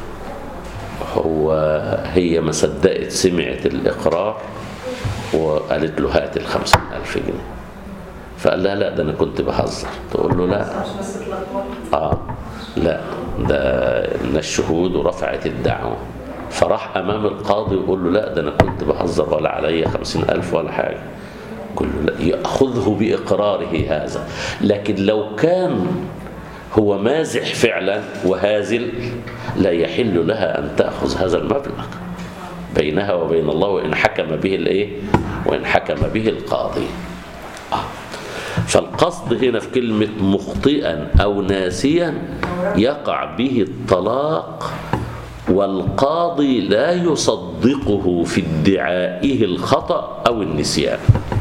هو هي ما صدقت سمعت الاقرار وقالت له هات الخمسين الف جنيه فقال لها لا ده انا كنت بهزر تقول له لا مش بس تلخبط آه لا ده الناس شهود ورفعت الدعوة فراح أمام القاضي ويقول له لا ده أنا كنت بهزر ولا عليا خمسين ألف ولا حاجة يقول له لا يأخذه بإقراره هذا لكن لو كان هو مازح فعلا وهازل لا يحل لها أن تأخذ هذا المبلغ بينها وبين الله وإن حكم به الإيه وإن حكم به القاضي آه. فالقصد هنا في كلمة مخطئا أو ناسيا يقع به الطلاق والقاضي لا يصدقه في ادعائه الخطأ أو النسيان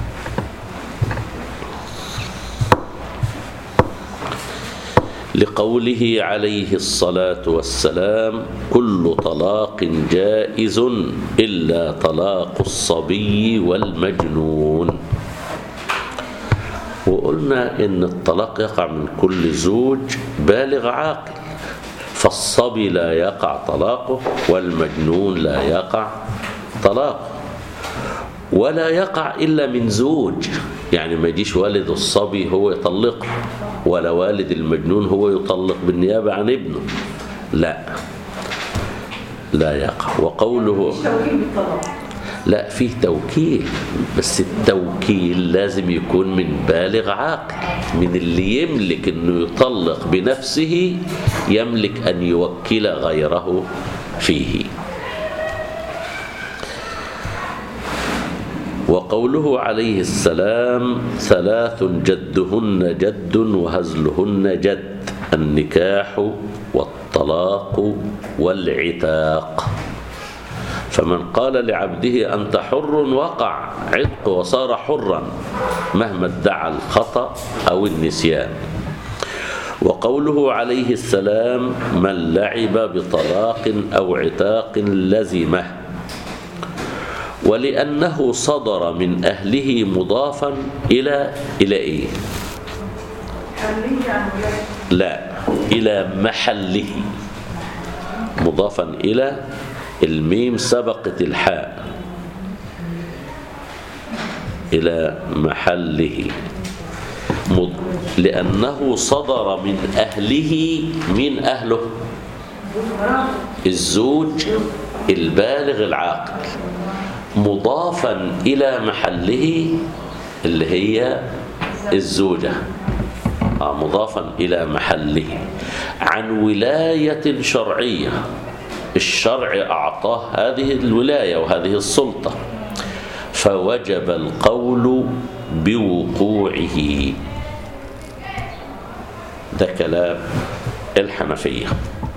لقوله عليه الصلاة والسلام كل طلاق جائز إلا طلاق الصبي والمجنون وقلنا ان الطلاق يقع من كل زوج بالغ عاقل فالصبي لا يقع طلاقه والمجنون لا يقع طلاقه ولا يقع الا من زوج يعني ما يجيش والد الصبي هو يطلقه ولا والد المجنون هو يطلق بالنيابه عن ابنه لا لا يقع وقوله مش توكيل بالطلاق لا فيه توكيل بس التوكيل لازم يكون من بالغ عاقل من اللي يملك انه يطلق بنفسه يملك ان يوكل غيره فيه وقوله عليه السلام ثلاث جدهن جد وهزلهن جد النكاح والطلاق والعتاق فمن قال لعبده أنت حر وقع عتق وصار حرا مهما ادعى الخطأ أو النسيان وقوله عليه السلام من لعب بطلاق أو عتاق لزمه ولأنه صدر من أهله مضافا إلى إلى إيه؟ حلية عن ولاد لا إلى محله مضافا إلى الميم سبقت الحاء إلى محله مض- لأنه صدر من أهله من أهله الزوج البالغ العاقل مضافا إلى محله اللي هي الزوجة آه، مضافا إلى محله عن ولاية شرعية الشرع أعطاه هذه الولاية وهذه السلطة فوجب القول بوقوعه ده كلام الحنفية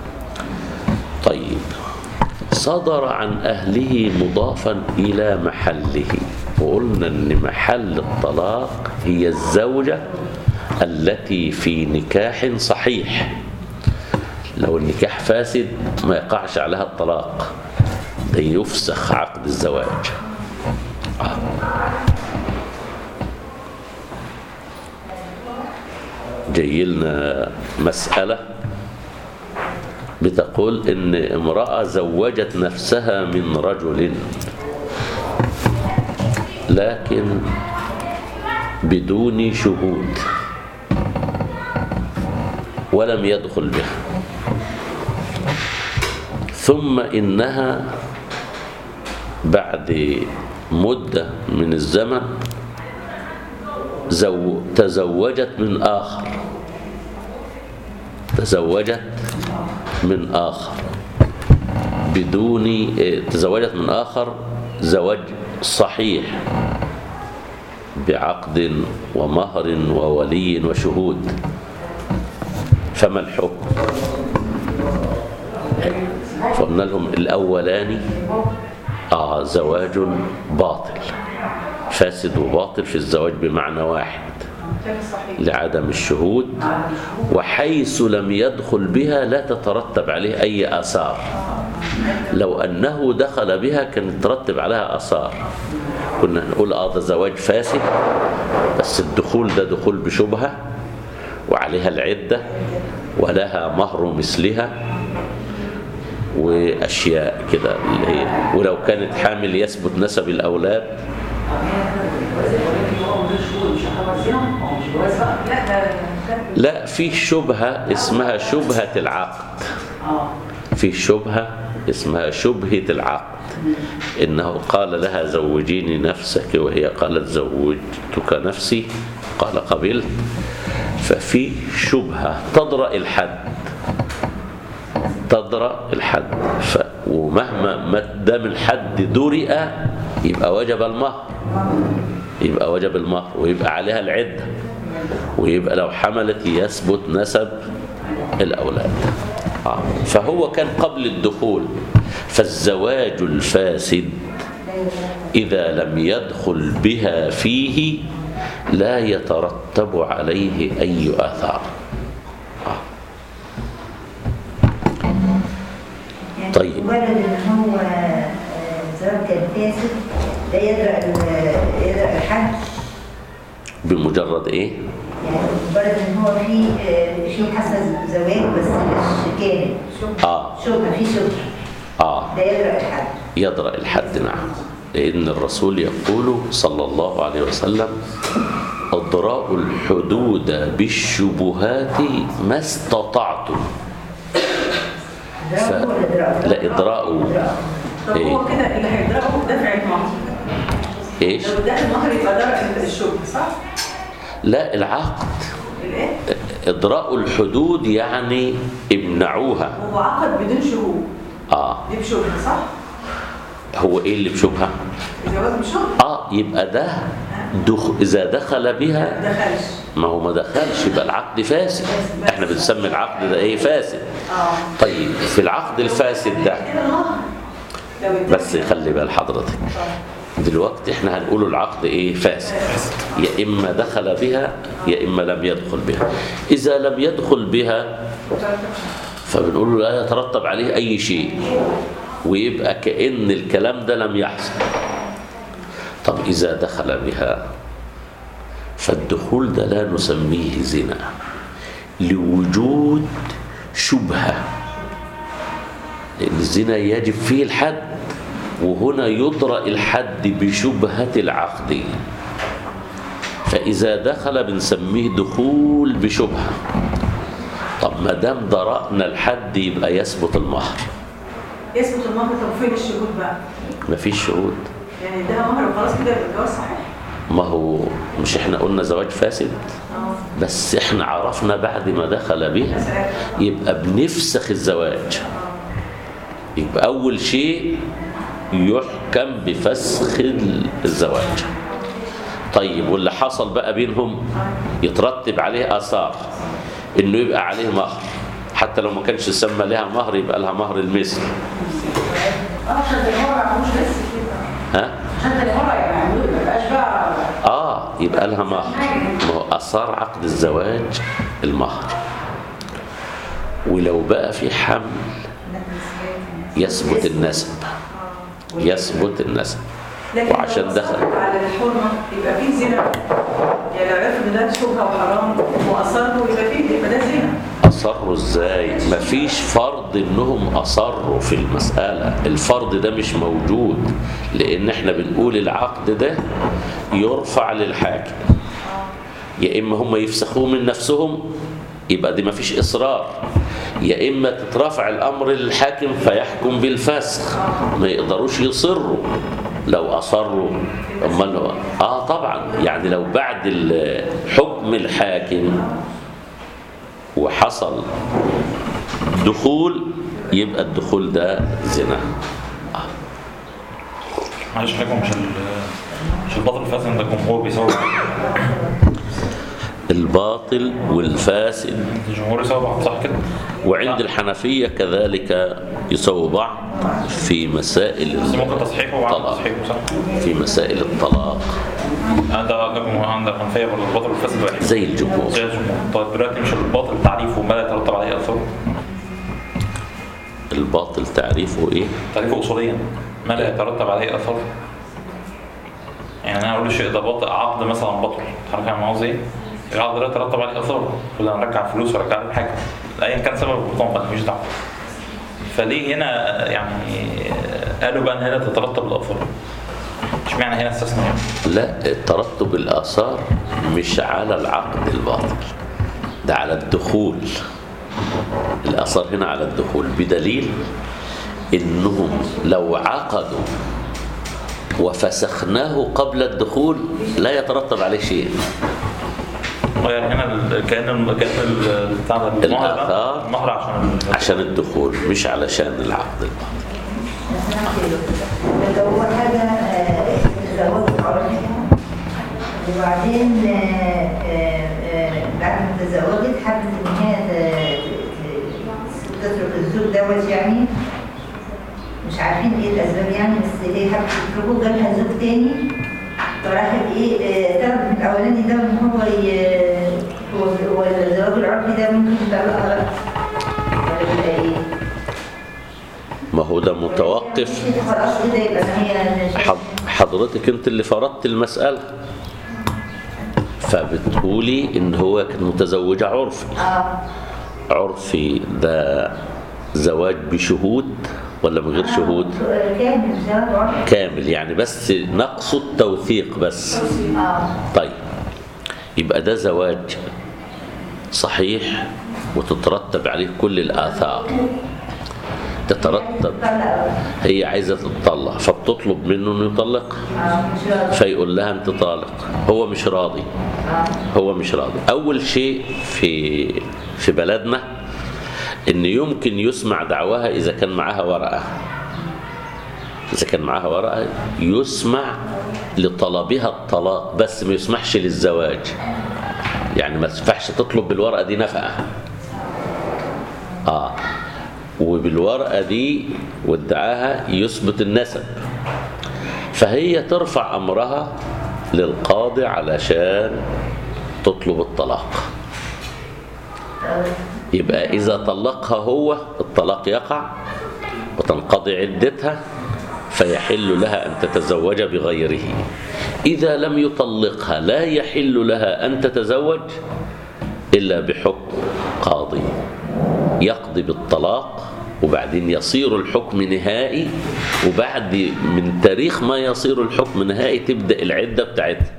طيب صدر عن أهله مضافا إلى محله وقلنا أن محل الطلاق هي الزوجة التي في نكاح صحيح لو النكاح فاسد ما يقعش عليها الطلاق ده يفسخ عقد الزواج آه. جاي لنا مسألة بتقول إن امرأة زوجت نفسها من رجل لكن بدون شهود ولم يدخل بها ثم إنها بعد مدة من الزمن زو تزوجت من آخر تزوجت من آخر بدون إيه، تزوجت من آخر زواج صحيح بعقد ومهر وولي وشهود فما الحكم فقلنا لهم الأولاني آه زواج باطل فاسد وباطل في الزواج بمعنى واحد كان صحيح لعدم الشهود وحيث لم يدخل بها لا تترتب عليه أي آثار لو أنه دخل بها كان ترتب عليها آثار كنا نقول آه ده زواج فاسد بس الدخول ده دخول بشبهة وعليها العدة ولها مهر مثلها وأشياء كده اللي هي ولو كانت حامل يثبت نسب الأولاد لا ده كان لا في شبهة اسمها شبهة العقد في شبهة اسمها شبهة العقد إنه قال لها زوجيني نفسك وهي قالت زوجتك نفسي قال قبلت ففي شبهة تضرأ الحد تضرأ الحد ف ومهما ما دام الحد درئ يبقى وجب المهر يبقى وجب المهر ويبقى عليها العدة ويبقى لو حملت يثبت نسب الأولاد آه. فهو كان قبل الدخول فالزواج الفاسد إذا لم يدخل بها فيه لا يترتب عليه أي آثار آه. يعني طيب. مجرد ان هو آه، زواج كان فاسد ده يدرأ ال- يدرأ الحد بمجرد إيه؟ يعني مجرد ان هو في آه، في حصل زواج بس مش كامل آه شبهه في شبهه آه ده يدرأ الحد يدرأ الحد نعم لأن الرسول يقول صلى الله عليه وسلم اضراء الحدود بالشبهات ما استطعتم إدراءه ولا إدراءه؟ لا إدراء طب إيه؟ هو كده اللي هيضربه دفع المهر ايش لو اداك المهر يبقى درع الشغل صح؟ لا العقد الايه؟ اضراء الحدود يعني امنعوها هو عقد بدون شهود اه دي بشبهه صح؟ هو ايه اللي بشبهه الجواز بشبهه اه يبقى ده دخ... اذا دخل بها ما دخلش ما هو ما دخلش يبقى العقد فاسد احنا بنسمي العقد ده ايه فاسد اه طيب في العقد الفاسد ده كده المهر لو اداك بس خلي بال حضرتك دلوقتي احنا هنقول العقد ايه فاسد يا اما دخل بها يا اما لم يدخل بها اذا لم يدخل بها فبنقول له لا يترتب عليه اي شيء ويبقى كأن الكلام ده لم يحصل طب اذا دخل بها فالدخول ده لا نسميه زنا لوجود شبهه لأن الزنا يجب فيه الحد وهنا يطرأ الحد بشبهة العقد فإذا دخل بنسميه دخول بشبهة طب ما دام ضرأنا الحد يبقى يثبت المهر يثبت المهر طب فين الشهود بقى؟ مفيش شهود يعني ده مهر وخلاص كده يبقى الجواز صحيح ما هو مش احنا قلنا زواج فاسد اه بس احنا عرفنا بعد ما دخل بها يبقى بنفسخ الزواج يبقى أول شيء يحكم بفسخ الزواج طيب واللي حصل بقى بينهم يترتب عليه آثار إنه يبقى عليه مهر حتى لو ما كانش سمى لها مهر يبقى لها مهر المثل اه عشان الهوا ما يعملوش بس كده ها عشان الهوا يعملوه ما يبقاش بقى آه يبقى لها مهر ما هو آثار عقد الزواج المهر ولو بقى في حمل يثبت النسب يثبت النسب لكن وعشان لو دخل. أصرت على الحرمه يبقى فيه زنا يعني لو عرف ان ده شبهه وحرام واصره يبقى فيه يبقى ده زنا أصروا إزاي؟ مفيش فرض إنهم أصروا في المسألة الفرض ده مش موجود لأن إحنا بنقول العقد ده يرفع للحاكم يا إما هم يفسخوه من نفسهم يبقى دي مفيش إصرار يا إما تترفع الأمر للحاكم فيحكم بالفسخ ما يقدروش يصروا لو أصروا أمال هو آه طبعا يعني لو بعد ال- حكم الحاكم وحصل دخول يبقى الدخول ده زنا معلش حضرتك مش ال مش البطل الفاسد ده الجمهور بيساوي الباطل والفاسد الجمهور يساوي بعض صح كده؟ وعند الحنفية كذلك يسووا بعض في مسائل بس ممكن تصحيحه وعدم الطلاق تصحيحه صح؟ في مسائل الطلاق آه، ده ده جمهور عند الحنفيه برضه البطل الفاسد واحد زي الجمهور زي الجمهور طيب دلوقتي مش الباطل تعريفه ما لا يترتب عليه اثر الباطل تعريفه ايه تعريفه اصوليا ما لا يترتب عليه اثر يعني انا اقول الشيء ده باطل عقد مثلا بطل عارف انا قصدي ايه؟ العقد لا يترتب عليه اثار كلنا نرجع فلوس ورجع الحاجه ايا كان سبب البطلان بقى مش دعوه فليه هنا يعني قالوا بقى ان هنا تترتب الاثار اشمعنى هنا استثناء لا ترتب الآثار مش على العقد الباطل ده على الدخول الآثار هنا على الدخول بدليل إنهم لو عقدوا وفسخناه قبل الدخول لا يترتب عليه شيء يعني هنا ال- كان ال- كان ال- بتاع ده المهر ده الآثار. المهر عشان ال- عشان الدخول مش علشان العقد الباطل لو هو حاجة آه، تزوجت عرفي وبعدين آه، آه، آه، بعد ما تزوجت حبت إن هي ت- ت- تترك الزوج دوت يعني مش عارفين ايه الاسباب يعني بس هي حبت تتركه جالها زوج تاني فراحت ايه آه، تاخد من الاولاني ده ان هو ي- هو هو الزواج العرفي ده ممكن يطلقها بقى ولا يبقى ايه؟ ما هو ده متوقف خلاص كده يبقى ما هي حض- حضرتك انت اللي فرضت المسألة فبتقولي ان هو كان متزوجة عرفي اه عرفي ده زواج بشهود ولا من غير شهود كامل زواج عرفي كامل يعني بس نقص التوثيق بس اه طيب يبقى ده زواج صحيح وتترتب عليه كل الآثار تترتب طلع هي عايزة تتطلق فبتطلب منه انه يطلقها اه مش راضي فيقول لها انت طالق هو مش راضي اه هو مش راضي اول شيء في في بلدنا ان يمكن يسمع دعواها اذا كان معاها ورقه اذا كان معاها ورقه يسمع لطلبها الطلاق بس ما يسمحش للزواج يعني ما ينفعش تطلب بالورقه دي نفقه اه وبالورقه دي وادعاها يثبت النسب فهي ترفع امرها للقاضي علشان تطلب الطلاق يبقى إذا طلقها هو الطلاق يقع وتنقضي عدتها فيحل لها أن تتزوج بغيره إذا لم يطلقها لا يحل لها أن تتزوج إلا بحكم قاضي يقضي بالطلاق وبعدين يصير الحكم نهائي وبعد من تاريخ ما يصير الحكم نهائي تبدأ العدة بتاعتها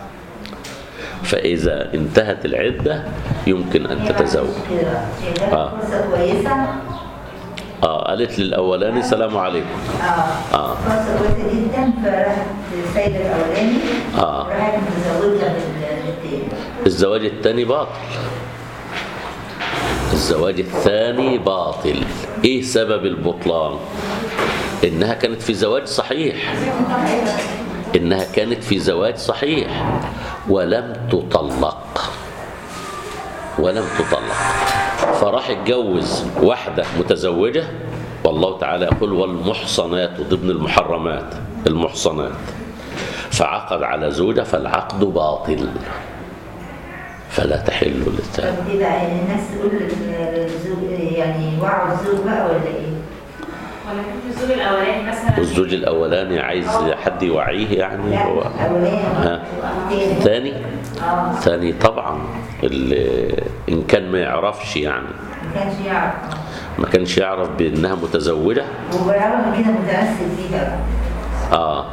فإذا انتهت العدة يمكن أن تتزوج آه. آه. فرصة كويسة آه قالت للأولاني السلام عليكم اه آه. فرصة كويسة جدا فراحت السيد الأولاني آه. راحت متزوجة بال- بالتاني الزواج الثاني باطل الزواج الثاني باطل ايه سبب البطلان انها كانت في زواج صحيح انها كانت في زواج صحيح ولم تطلق ولم تطلق فراح اتجوز واحدة متزوجة والله تعالى يقول والمحصنات ضمن المحرمات المحصنات فعقد على زوجة فالعقد باطل فلا تحل للثاني طب دي بقى الناس تقول للزوج يعني وعوا الزوج بقى ولا ايه؟ ولا كان في الزوج الاولاني مثلا والزوج الأولاني عايز حد يوعيه يعني لا هو أولاني ها. تاني ثاني اه ثاني طبعا اللي إن كان ما يعرفش يعني ما كانش يعرف ما كانش يعرف بأنها متزوجة وبالعربي كده متمسك بيها بقى آه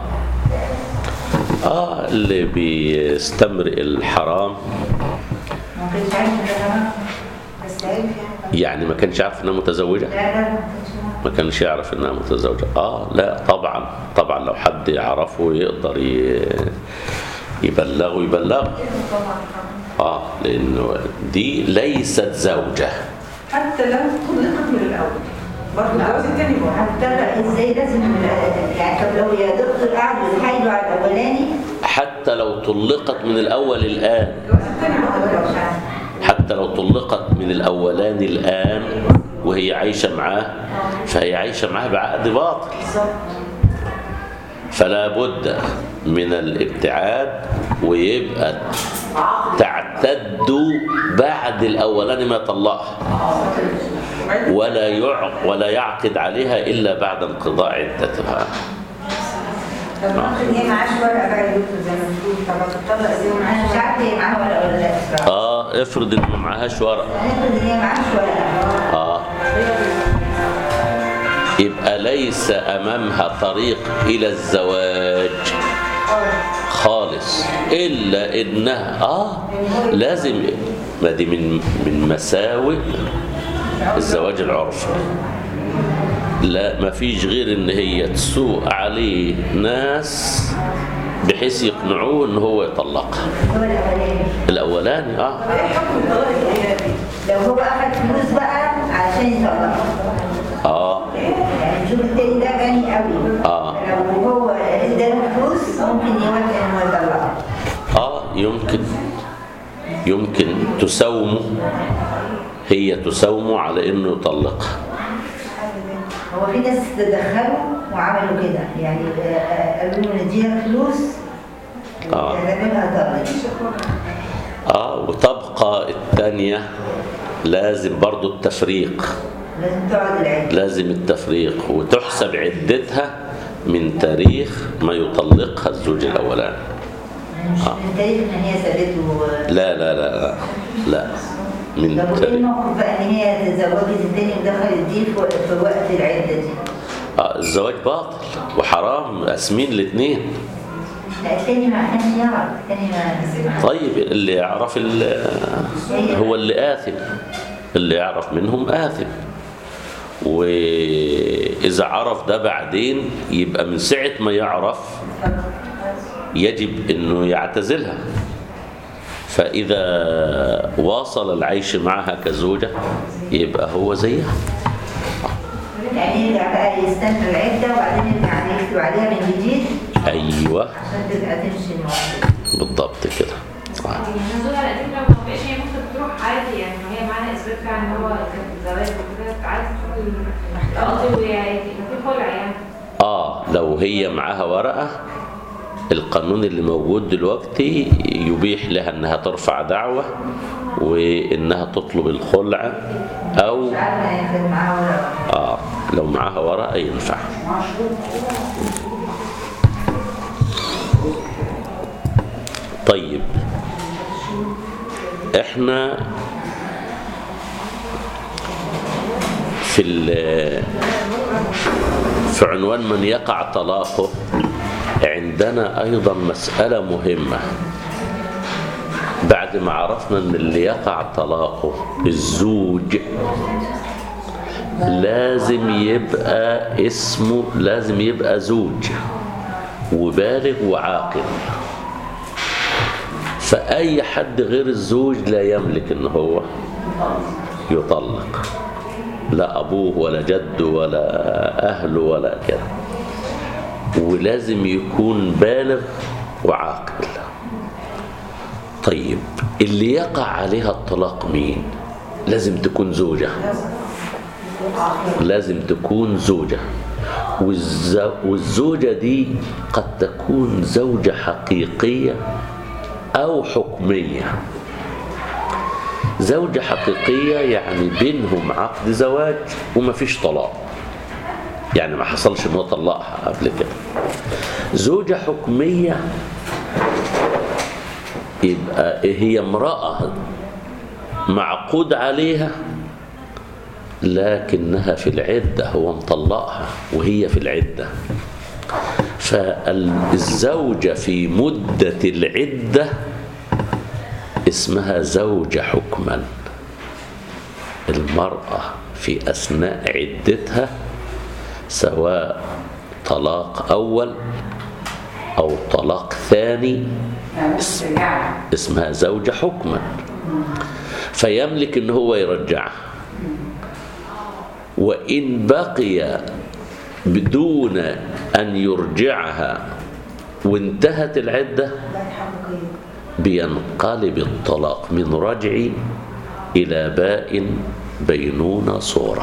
آه اللي بيستمرئ الحرام ما كانش عارف انها بس عارف يعني يعني ما كانش يعرف انها متزوجة لا لا ما كانش يعرف. ما كانش يعرف انها متزوجة اه لا طبعا طبعا لو حد يعرفه يقدر ي- يبلغه يبلغه اه لانه دي ليست زوجة حتى لو طلقت من الاول برضه الجواز التاني برضه هتطلق ازاي لازم يعني طب لو يا دكتور قعدوا يتحايلوا على الاولاني حتى لو طلقت من الاول الان الجواز التاني ما برضه اقدرش عنه. حتى لو طلقت من الاولاني الان وهي عايشة معاه فهي عايشة معاه بعقد باطل فلا بد من الابتعاد ويبقى تعتد بعد الاولاني ما يطلقها ولا يع ولا يعقد عليها الا بعد انقضاء عدتها طب ممكن هي معاش ورقه بقى يا دكتور زي ما بتقول طب هتطلق ازاي ومعاش مش عارفه هي معاها ورقه ولا لا بصراحه اه افرض ان ما معهاش ورقه هنفرض ان هي معاش ورقه اه يبقى ليس امامها طريق الى الزواج خالص الا انها اه لازم ما دي من من مساوئ الزواج العرفي لا ما فيش غير ان هي تسوق عليه ناس بحيث يقنعوه ان هو يطلقها هو الاولاني الاولاني اه طب ايه حكم الطلاق الايجابي؟ لو هو اخد فلوس بقى علشان يطلقها اه يعني الزوج التاني ده غني قوي آه. لو هو اداله فلوس ممكن يوافق ان هو يطلقها اه يمكن يمكن تساومه هي تساومه على انه يطلقها هو في ناس تدخلوا وعملوا كده يعني آه، آه، قالوا له نديها فلوس آه. تعملها طلق اه وتبقى الثانية لازم برضو التفريق لازم تقعد العده لازم التفريق وتحسب عدتها من تاريخ ما يطلقها الزوج الاولاني مش من تاريخ ان هي سابته لا لا لا لا, لا. من طب وايه تاريخ الموقف بقى ان هي تزوجت التاني ودخلت دي في وقت- في وقت العده دي؟ آه الزواج باطل وحرام اسمين الاثنين لا التاني ما كانش يعرف التاني ما طيب اللي يعرف ال- هو اللي آثم اللي يعرف منهم آثم وإذا عرف ده بعدين يبقى من ساعة ما يعرف يجب أنه يعتزلها فإذا واصل العيش معها كزوجة يبقى هو زيها يعني يرجع بقى يستنى العدة وبعدين يرجع عليه يكتب عليها من جديد أيوة عشان تبقى تمشي الموضوع بالضبط كده آه. يعني زوجها القديم لو ما بقاش هي ممكن تروح عادي يعني ما هي معاها اثبات فعلا ان هو كان زواج وكده عادي تروح تقضي وهي عادي ما في خلع يعني آه لو هي معاها ورقة القانون اللي موجود دلوقتي يبيح لها انها ترفع دعوة وانها تطلب الخلع او مش عارفة ياخد معاه ولا اه لو معاها ورقة ينفع طيب احنا في ال- في عنوان من يقع طلاقه عندنا ايضا مسألة مهمة بعد ما عرفنا ان اللي يقع طلاقه الزوج لازم يبقى اسمه لازم يبقى زوج وبالغ وعاقل فأي حد غير الزوج لا يملك ان هو يطلق لا أبوه ولا جده ولا أهله ولا كده ولازم يكون بالغ وعاقل طيب اللي يقع عليها الطلاق مين لازم تكون زوجة لازم تكون زوجة والز- والزوجة دي قد تكون زوجة حقيقية أو حكمية زوجة حقيقية يعني بينهم عقد زواج وما فيش طلاق يعني ما حصلش ان هو طلقها قبل كده زوجة حكمية يبقى هي امرأة معقود عليها لكنها في العدة هو مطلقها وهي في العدة فالزوجة في مدة العدة اسمها زوجة حكما المرأة في أثناء عدتها سواء طلاق أول أو طلاق ثاني يعني ممكن ترجع اسمها زوجة حكما فيملك ان هو يرجعها وإن بقي بدون أن يرجعها وانتهت العدة ده حقيقية بينقلب الطلاق من رجع إلى باء بينونة صورة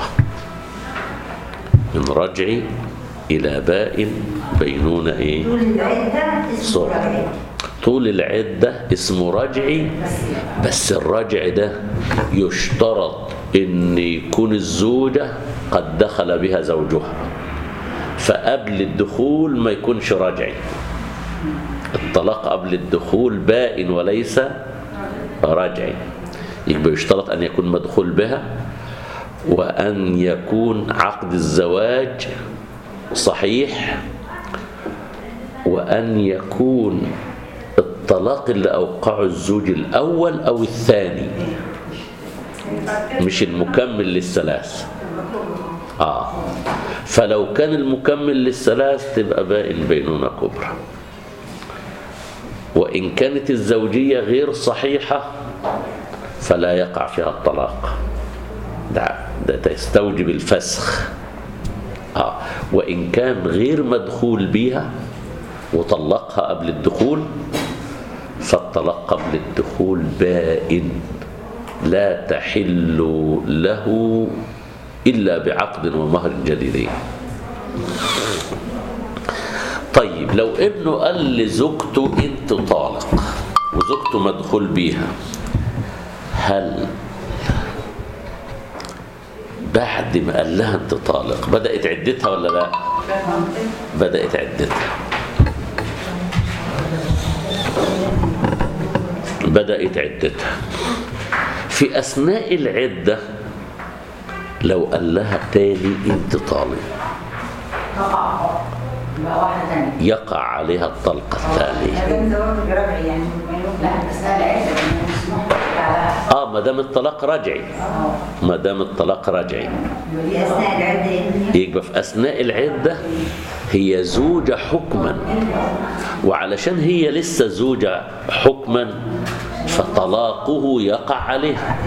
من رجع إلى باء بينونة إيه طول العدة اسمه صورة رجعي طول العدة اسمه رجعي بس الرجع ده يشترط ان يكون الزوجة قد دخل بها زوجها فقبل الدخول ما يكونش رجعي الطلاق قبل الدخول بائن وليس رجعي يبقى يشترط أن يكون مدخول بها وأن يكون عقد الزواج صحيح وأن يكون الطلاق اللي أوقعه الزوج الأول أو الثاني مش المكمل للثلاث آه فلو كان المكمل للثلاث تبقى باين بينونة كبرى وإن كانت الزوجية غير صحيحة فلا يقع فيها الطلاق ده, ده تستوجب الفسخ آه. وإن كان غير مدخول بها وطلقها قبل الدخول فالطلاق قبل الدخول بائن لا تحل له إلا بعقد ومهر جديدين طيب لو ابنه قال لزوجته انت طالق وزوجته مدخول بيها هل بعد ما قال لها انت طالق بدأت عدتها ولا لا بدأت عدتها بدأت عدتها في أثناء العدة لو قال لها تاني انت طالق تقع يبقى واحدة تانية يقع عليها الطلقة الثانية كان زواج برجعي يعني ما يروح لا بس ده العدة لأن مسموح لك على اه ما دام الطلاق رجعي ما دام الطلاق رجعي في اثناء العده يعني يبقى في اثناء العده هي زوجه حكما وعلشان هي لسه زوجه حكما فطلاقه يقع عليها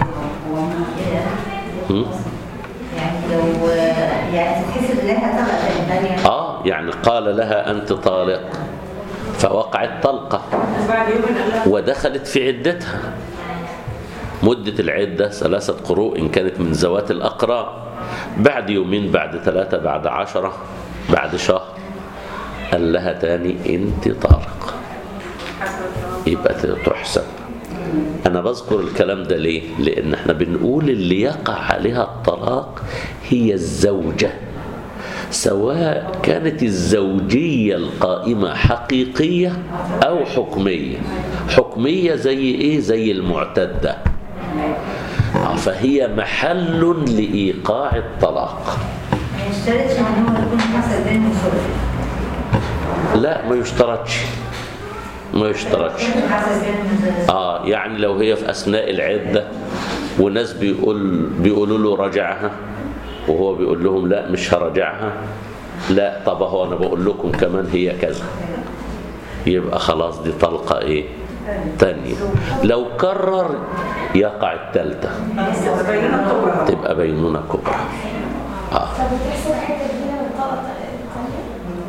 م? يعني لو يعني تتحسب لها طلقه ثانيه اه يعني قال لها انت طالق فوقعت طلقه بعد يوم قال لها ودخلت في عدتها مدة العدة ثلاثة قروء إن كانت من ذوات الأقراء بعد يومين بعد ثلاثة بعد عشرة بعد شهر قال لها تاني أنت طارق يبقى تحسب أنا بذكر الكلام ده ليه؟ لأن احنا بنقول اللي يقع عليها الطلاق هي الزوجة سواء كانت الزوجية القائمة حقيقية أو حكمية حكمية زي إيه؟ زي المعتدة آه، فهي محل لإيقاع الطلاق ما يشترطش ان هو يكون حصل بينهم خلف لا ما يشترطش ما يشترطش حصل بينهم زي- اه يعني لو هي في اثناء العده وناس بيقول بيقولوا له رجعها وهو بيقول لهم لا مش هرجعها لا طب هو انا بقول لكم كمان هي كذا يبقى خلاص دي طلقه ايه تانية لو كرر يقع الثالثه بيننا الطبع تبقى بينونه كبرى اه طب بتحسب الحته دي من الطلقه الثانيه؟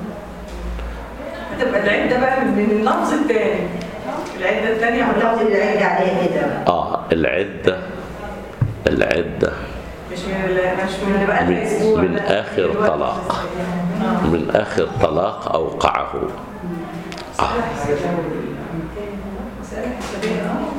هتبقى العده بقى من من اللفظ الثاني العده الثانيه من لو اللفظ الثاني العده عليها كده بقى اه العده العده مش من ال- مش من اللي بقى من, لها اسبوع من لا. اخر دلوقتي. طلاق آه. من اخر طلاق اوقعه آه. مسألة حسابية اه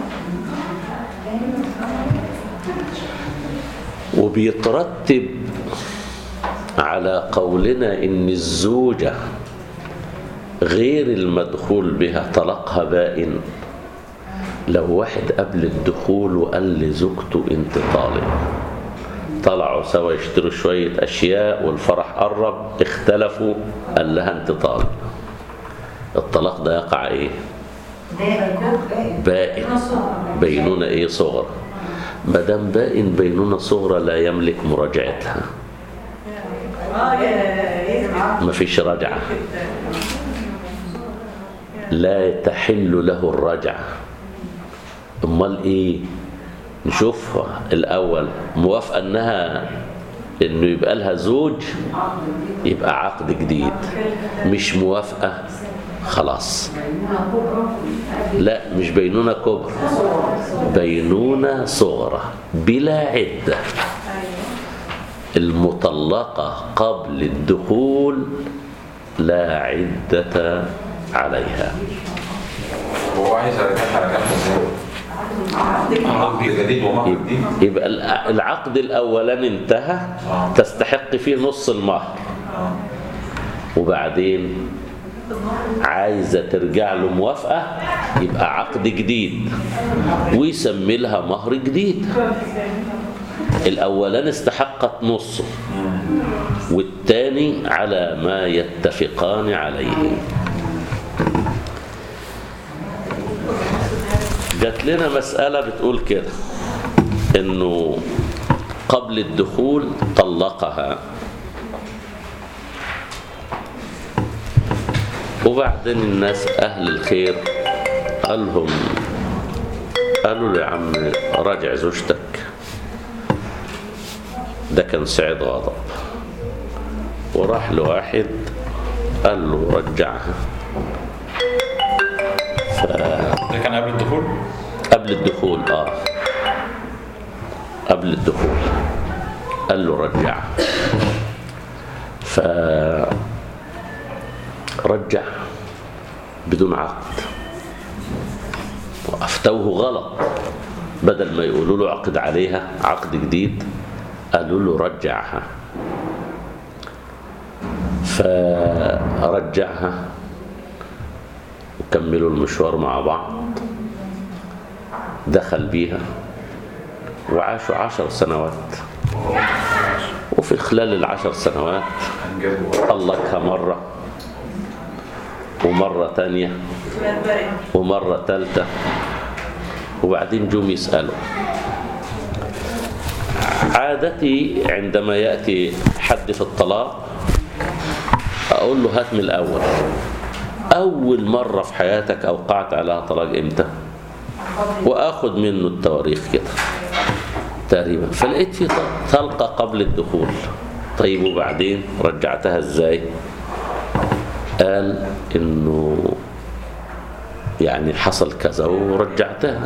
وبيترتب على قولنا ان الزوجة غير المدخول بها طلقها بائن لو واحد قبل الدخول وقال لزوجته انت طالق طلعوا سوا يشتروا شوية أشياء والفرح قرب اختلفوا قال لها انت طالق الطلاق ده يقع ايه بائن بينونة ايه صغرى ما دام بائن بينونة صغرى لا يملك مراجعتها اه يا يا ما فيش رجعة لا تحل له الرجعة امال ايه نشوف الاول موافقة انها انه يبقى لها زوج يبقى عقد جديد مش موافقة خلاص لا مش بينونة كبرى بينونة صغرى بلا عدة المطلقة قبل الدخول لا عدة عليها هو عايز ارجعها ارجعها ازاي؟ عقد جديد ومهر جديد يبقى- يبقى الع- العقد الأولاني انتهى تستحق فيه نص المهر وبعدين عايزة ترجع له موافقة يبقى عقد جديد ويسمي لها مهر جديد الأولاني استحقت نصه والتاني على ما يتفقان عليه جات لنا مسألة بتقول كده انه قبل الدخول طلقها وبعدين الناس اهل الخير قالهم قالوا له يا عم راجع زوجتك ده كان سعيد غضب وراح لواحد قال له رجعها ده كان قبل الدخول قبل الدخول اه قبل الدخول قال له رجع ف رجع بدون عقد وافتوه غلط بدل ما يقولوا له عقد عليها عقد جديد قالوا له رجعها فرجعها وكملوا المشوار مع بعض دخل بيها وعاشوا عشر سنوات وفي خلال العشر سنوات هنجيبه طلقها مرة ومرة تانية ومرة تالتة وبعدين جم يسألوا عادتي عندما يأتي حد في الطلاق أقول له هات من الأول أول مرة في حياتك أوقعت عليها طلاق إمتى وآخد منه التواريخ كده تقريبا فلقيت في طلقة قبل الدخول طيب وبعدين رجعتها ازاي قال انه يعني حصل كذا ورجعتها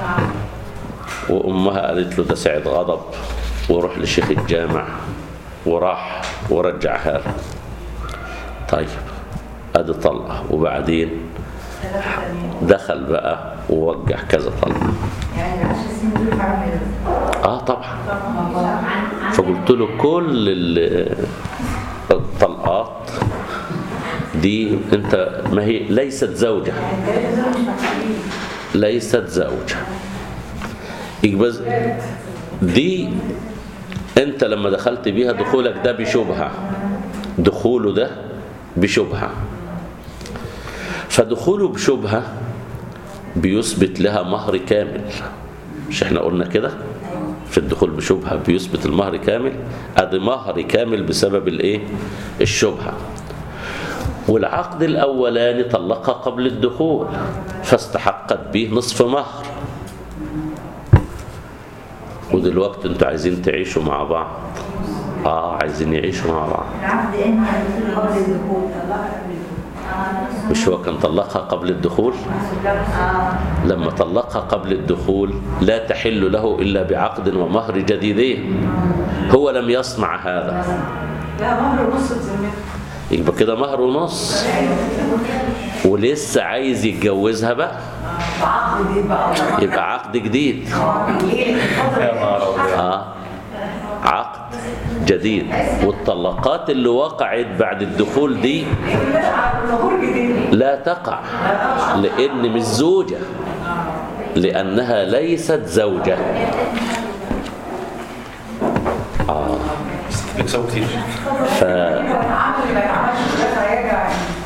وامها قالت له ده سعد غضب وروح لشيخ الجامع وراح ورجعها له طيب ادي طلقه وبعدين دخل بقى ووجع كذا طلقه يعني العشر سنين دول حرام يرزق اه طبعا فقلت له كل ال- الطلقات دي انت ما هي ليست زوجة ليست زوجة يبقى دي انت لما دخلت بيها دخولك ده بشبهة دخوله ده بشبهة فدخوله بشبهة بيثبت لها مهر كامل مش احنا قلنا كده في الدخول بشبهة بيثبت المهر كامل ادي مهر كامل بسبب الايه الشبهة والعقد الاولاني طلقها قبل الدخول فاستحقت به نصف مهر ودلوقتي انتوا عايزين تعيشوا مع بعض اه عايزين يعيشوا مع بعض العقد انت هتدخل قبل الدخول مش هو كان طلقها قبل الدخول لما طلقها قبل الدخول لا تحل له إلا بعقد ومهر جديدين هو لم يصنع هذا لا مهر ونص بذمتك يبقى كده مهر ونص ولسه عايز يتجوزها بقى بعقد جديد بقى يبقى عقد جديد ليه الفترة يا نهار ابيض اه عقد جديد والطلقات اللي وقعت بعد الدخول دي مهور جديد لا تقع لأن مش زوجة لأنها ليست زوجة بيكسبوا كتير ف... العمل اللي ما يتعملش ده هيرجع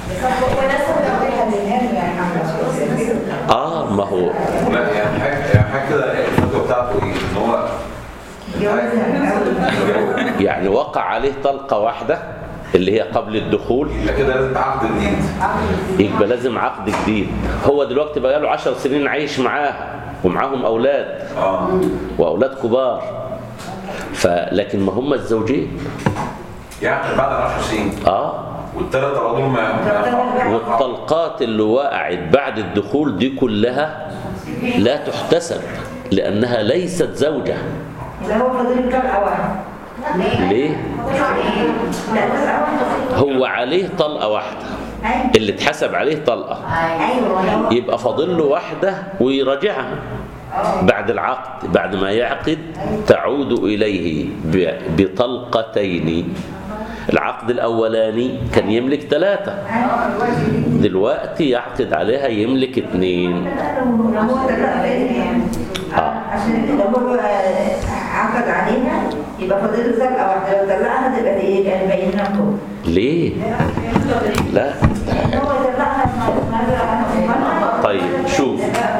آه ما هو لا يعني حاجه يعني حاجه كده الفتوى بتاعته ايه؟ ان هو جوازها من أول. يعني وقع عليه طلقة واحدة اللي هي قبل الدخول يبقى كده لازم عقد جديد يبقى لازم عقد جديد هو دلوقتي بقى له 10 سنين عايش معاها ومعاهم أولاد اه وأولاد كبار فلكن ما هم الزوجين يعني بعد 10 سنين آه والثلاث على طول ما والطلقات اللي وقعت بعد الدخول دي كلها لا تحتسب لأنها ليست زوجة يبقى هو فاضل له طلقة واحدة ليه؟ لا طلقة واحدة هو عليه طلقة واحدة أيوة اللي اتحسب عليه طلقة أيوة يبقى فاضل له واحدة ويراجعها بعد العقد بعد ما يعقد تعود إليه ب- بطلقتين العقد الأولاني كان يملك ثلاثة دلوقتي يعقد عليها يملك اثنين لو هو طلقها بإذن يعني آه. عشان لو هو عقد عليها يبقى فاضل له طلقة واحدة لو طلقها تبقى إيه؟ يبقى مبين لها طول ليه؟ لا هو طلقها مرة طيب شوف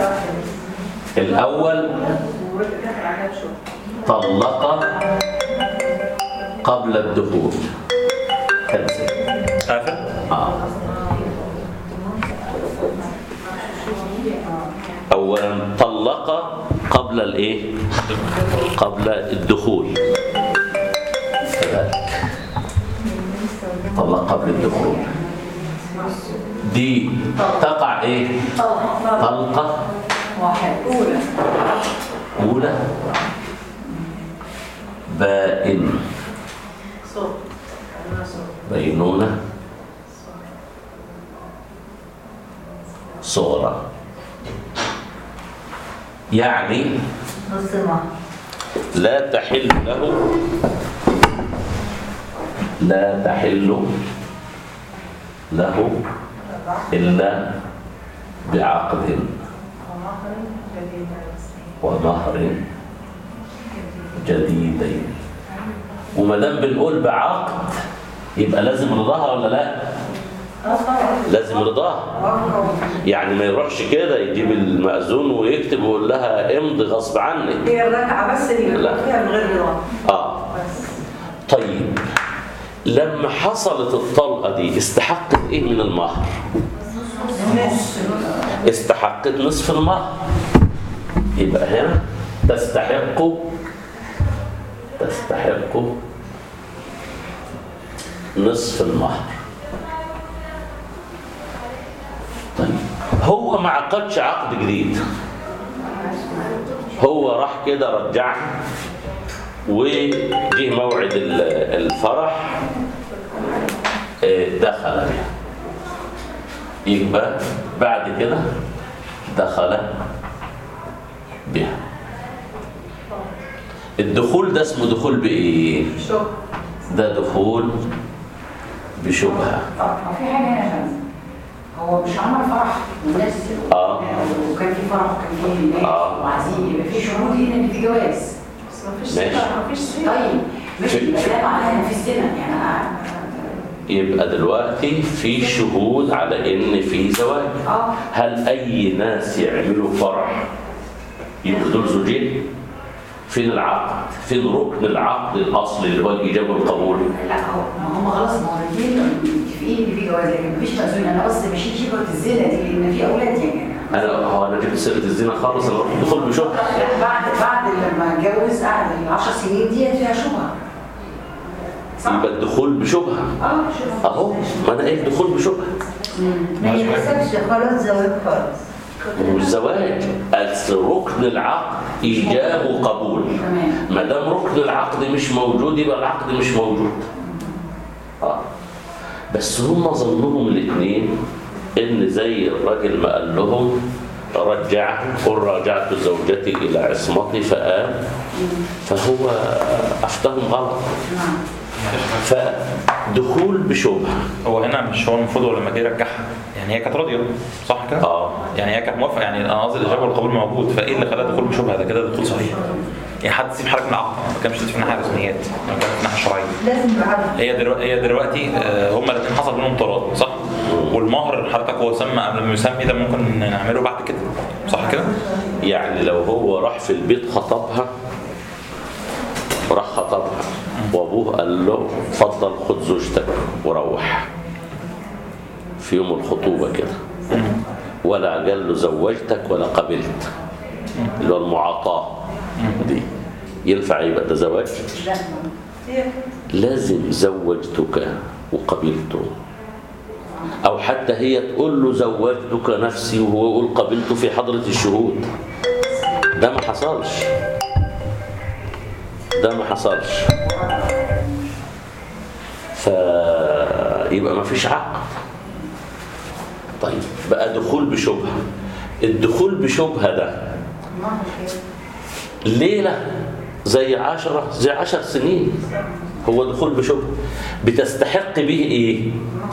الأول طلق قبل الدخول كنسل قافل آه. أولا طلق قبل الإيه؟ قبل الدخول كذلك طلق قبل الدخول دي تقع إيه؟ طلقة واحد أولى أولى بائن صوت أنا صوت بينونة صغرى يعني نص المهر لا تحل له لا تحل له إلا بعقد ومهر جديدين وما دام بنقول بعقد يبقى لازم رضاها ولا لا لازم رضاها يعني ما يروحش كده يجيب المأذون ويكتب ويقول لها امضي غصب عنك هي الركعه بس اللي لا. فيها من غير رضا اه طيب لما حصلت الطلقة دي استحقت ايه من المهر استحقت نصف المهر يبقى هنا تستحق تستحق نصف المهر طيب هو ما عقدش عقد جديد هو راح كده رجعها وجه موعد ال- الفرح آه، دخل بها يبقى بعد كده دخل بها الدخول ده اسمه دخول بإيه؟ شكرا ده دخول بشبهة طب ما في حاجه هنا يا فندم هو مش عمل فرح والناس آه. وكان في فرح وكان في ناس آه. وعايزين يبقى في شهود هنا ان في جواز بس ما فيش ماشي. ما فيش سيرة. طيب مش في- يبقى ده معناه ان في سنه يعني أنا- يبقى دلوقتي في شهود على ان في زواج اه هل اي ناس يعملوا فرح يبقوا دول زوجين فين العقد فين ركن العقد الاصلي اللي هو الايجاب والقبول لا هو ما هم خلاص ما هو الاثنين متفقين ان في جواز لكن مفيش مأذون انا بس بشيل شبهه الزنا دي لان في اولاد يعني انا هو انا جبت سيره الزنا خالص انا رحت دخول بشهر لا بعد بعد لما اتجوز قعد ال 10 سنين دي فيها شبهه صح؟ يبقى الدخول بشبهه اه شبهه اهو ما انا قايل دخول بشبهه ما يحسبش خلاص زواج خالص مش زواج أصل ركن العقد ايجاب وقبول تمام ما دام ركن العقد مش موجود يبقى العقد مش موجود اه بس هم ظنهم الاثنين ان زي الراجل ما قال لهم رجعه قل راجعت زوجتي الى عصمتي فقال فهو افتهم غلط نعم فدخول بشبهه هو هنا مش هو المفروض هو لما جه يرجعها يعني هي كانت راضيه صح كده؟ اه يعني هي كانت موافقه يعني انا قصدي الاجابه والقبول موجود فايه اللي خلاها دخول بشبهه ده كده دخول صحيح يعني حد تسيب حاجه من العقد ما كانش في ناحيه رسميات ما كانش في ناحيه شرعيه لازم بعرف هي دلوقتي هي دلوقتي آه، هما الاثنين حصل بينهم طلاق صح؟ والمهر حضرتك هو سمى قبل ما يسمي ده ممكن نعمله بعد كده صح كده؟ يعني لو هو راح في البيت خطبها راح خطبها وابوه قال له اتفضل خد زوجتك وروح في يوم الخطوبة كده ولا قال له زوجتك ولا قبلت اللي هو المعاطاة دي ينفع يبقى ده زواج هي لازم زوجتك وقبلته أو حتى هي تقول له زوجتك نفسي وهو يقول قبلته في حضرة الشهود ده ما حصلش ده ما حصلش فيبقى ما فيش عقد طيب بقى دخول بشبهة الدخول بشبهة ده ليلة زي عشرة زي عشر سنين هو دخول بشبهة بتستحق به ايه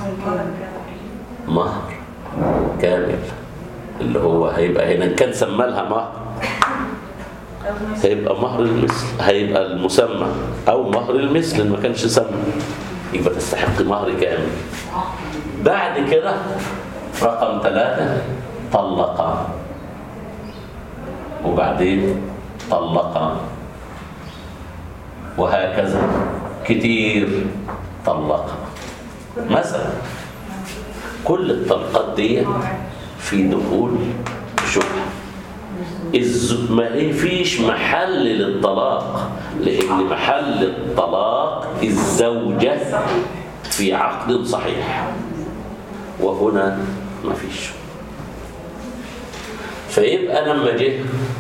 مهر كامل اللي هو هيبقى هنا إن كان سمى لها مهر هيبقى مهر المثل هيبقى المسمى او مهر المثل إن ما كانش سمى يبقى تستحق مهر كامل بعد كده رقم ثلاثة طلقا وبعدين طلقا وهكذا كتير طلقا مثلا كل الطلقات دي في دخول شبهه الز- ما هي فيش محل للطلاق لان محل الطلاق الزوجه في عقد صحيح وهنا ما فيش فيبقى لما جه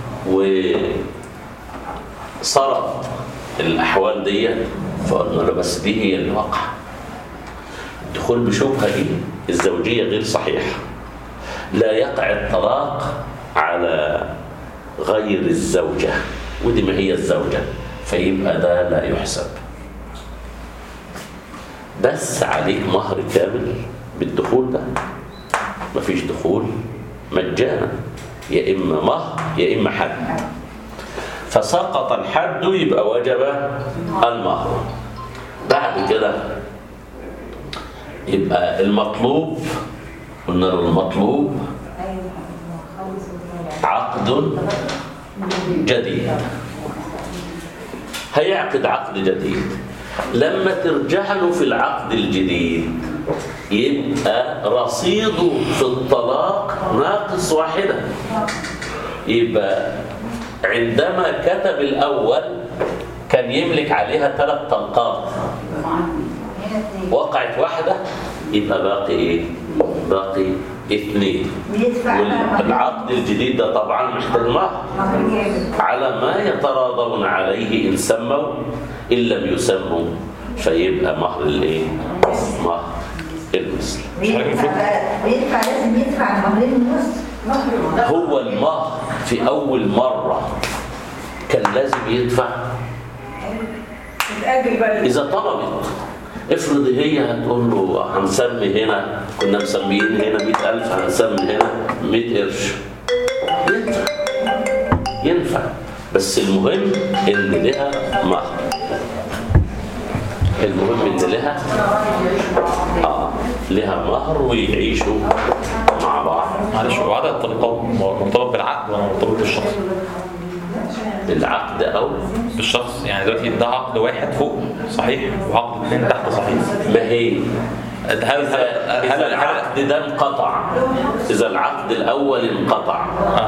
وصارت الاحوال دي فقلنا له بس دي هي اللي واقعه الدخول بشبهه دي الزوجيه غير صحيحه لا يقع الطلاق على غير الزوجة ودي ما هي الزوجة فيبقى ده لا يحسب بس عليك مهر كامل بالدخول ده مفيش دخول مجانا يا إما مهر يا إما حد فسقط الحد يبقى وجب المهر بعد كده يبقى المطلوب قلنا له المطلوب عقد جديد هيعقد عقد جديد لما ترجع له في العقد الجديد يبقى رصيده في الطلاق ناقص واحدة يبقى عندما كتب الأول كان يملك عليها ثلاث طلقات وقعت واحدة يبقى باقي ايه؟ باقي اثنين بيدفع بقى والعقد الجديد ده طبعا محتاج مهر مهر جامد على ما يتراضون عليه إن سموا إن لم يسموا فيبقى مهر الإيه؟ مهر المثل بيدفع بقى- بيدفع لازم يدفع المهرين ونص مهر هو المهر في أول مرة كان لازم يدفع نتأجل بقى إذا طلبت افرض هي هتقول له هنسمي هنا كنا مسميين هنا 100000 هنسمي هنا 100 قرش ينفع ينفع بس المهم إن لها مهر المهم إن لها آه لها مهر ويعيشوا مع بعض معلش هو عدد الطلقات مرتبط بالعقد ولا مرتبط بالشخص؟ العقد أو بالشخص يعني دلوقتي ده عقد واحد فوق صحيح وعقد اثنين تحت صحيح ما هي هل هل إذا, هل إذا هل العقد ده انقطع إذا العقد الأول انقطع آه.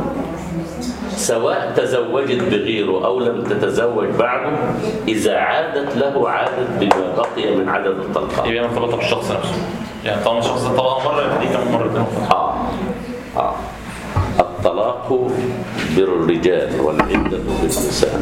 سواء تزوجت بغيره أو لم تتزوج بعده إذا عادت له عادت بما بقي من عدد الطلقات يبقى مرتبطه بالشخص نفسه يعني طالما الشخص ده طلقها مره يبقى دي كمان مره اتنين آه. آه. الطلاق بالرجال والعدة بالنساء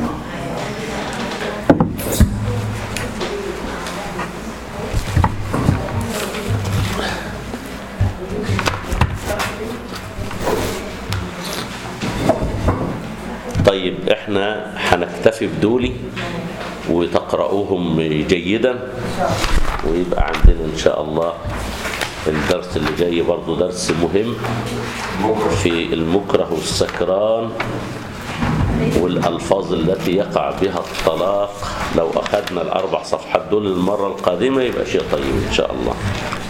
طيب احنا هنكتفي بدولي وتقرؤوهم جيدا ويبقى عندنا ان شاء الله الدرس اللي جاي برضو درس مهم في المكره والسكران والألفاظ التي يقع بها الطلاق لو أخذنا الأربع صفحات دول المرة القادمة يبقى شيء طيب إن شاء الله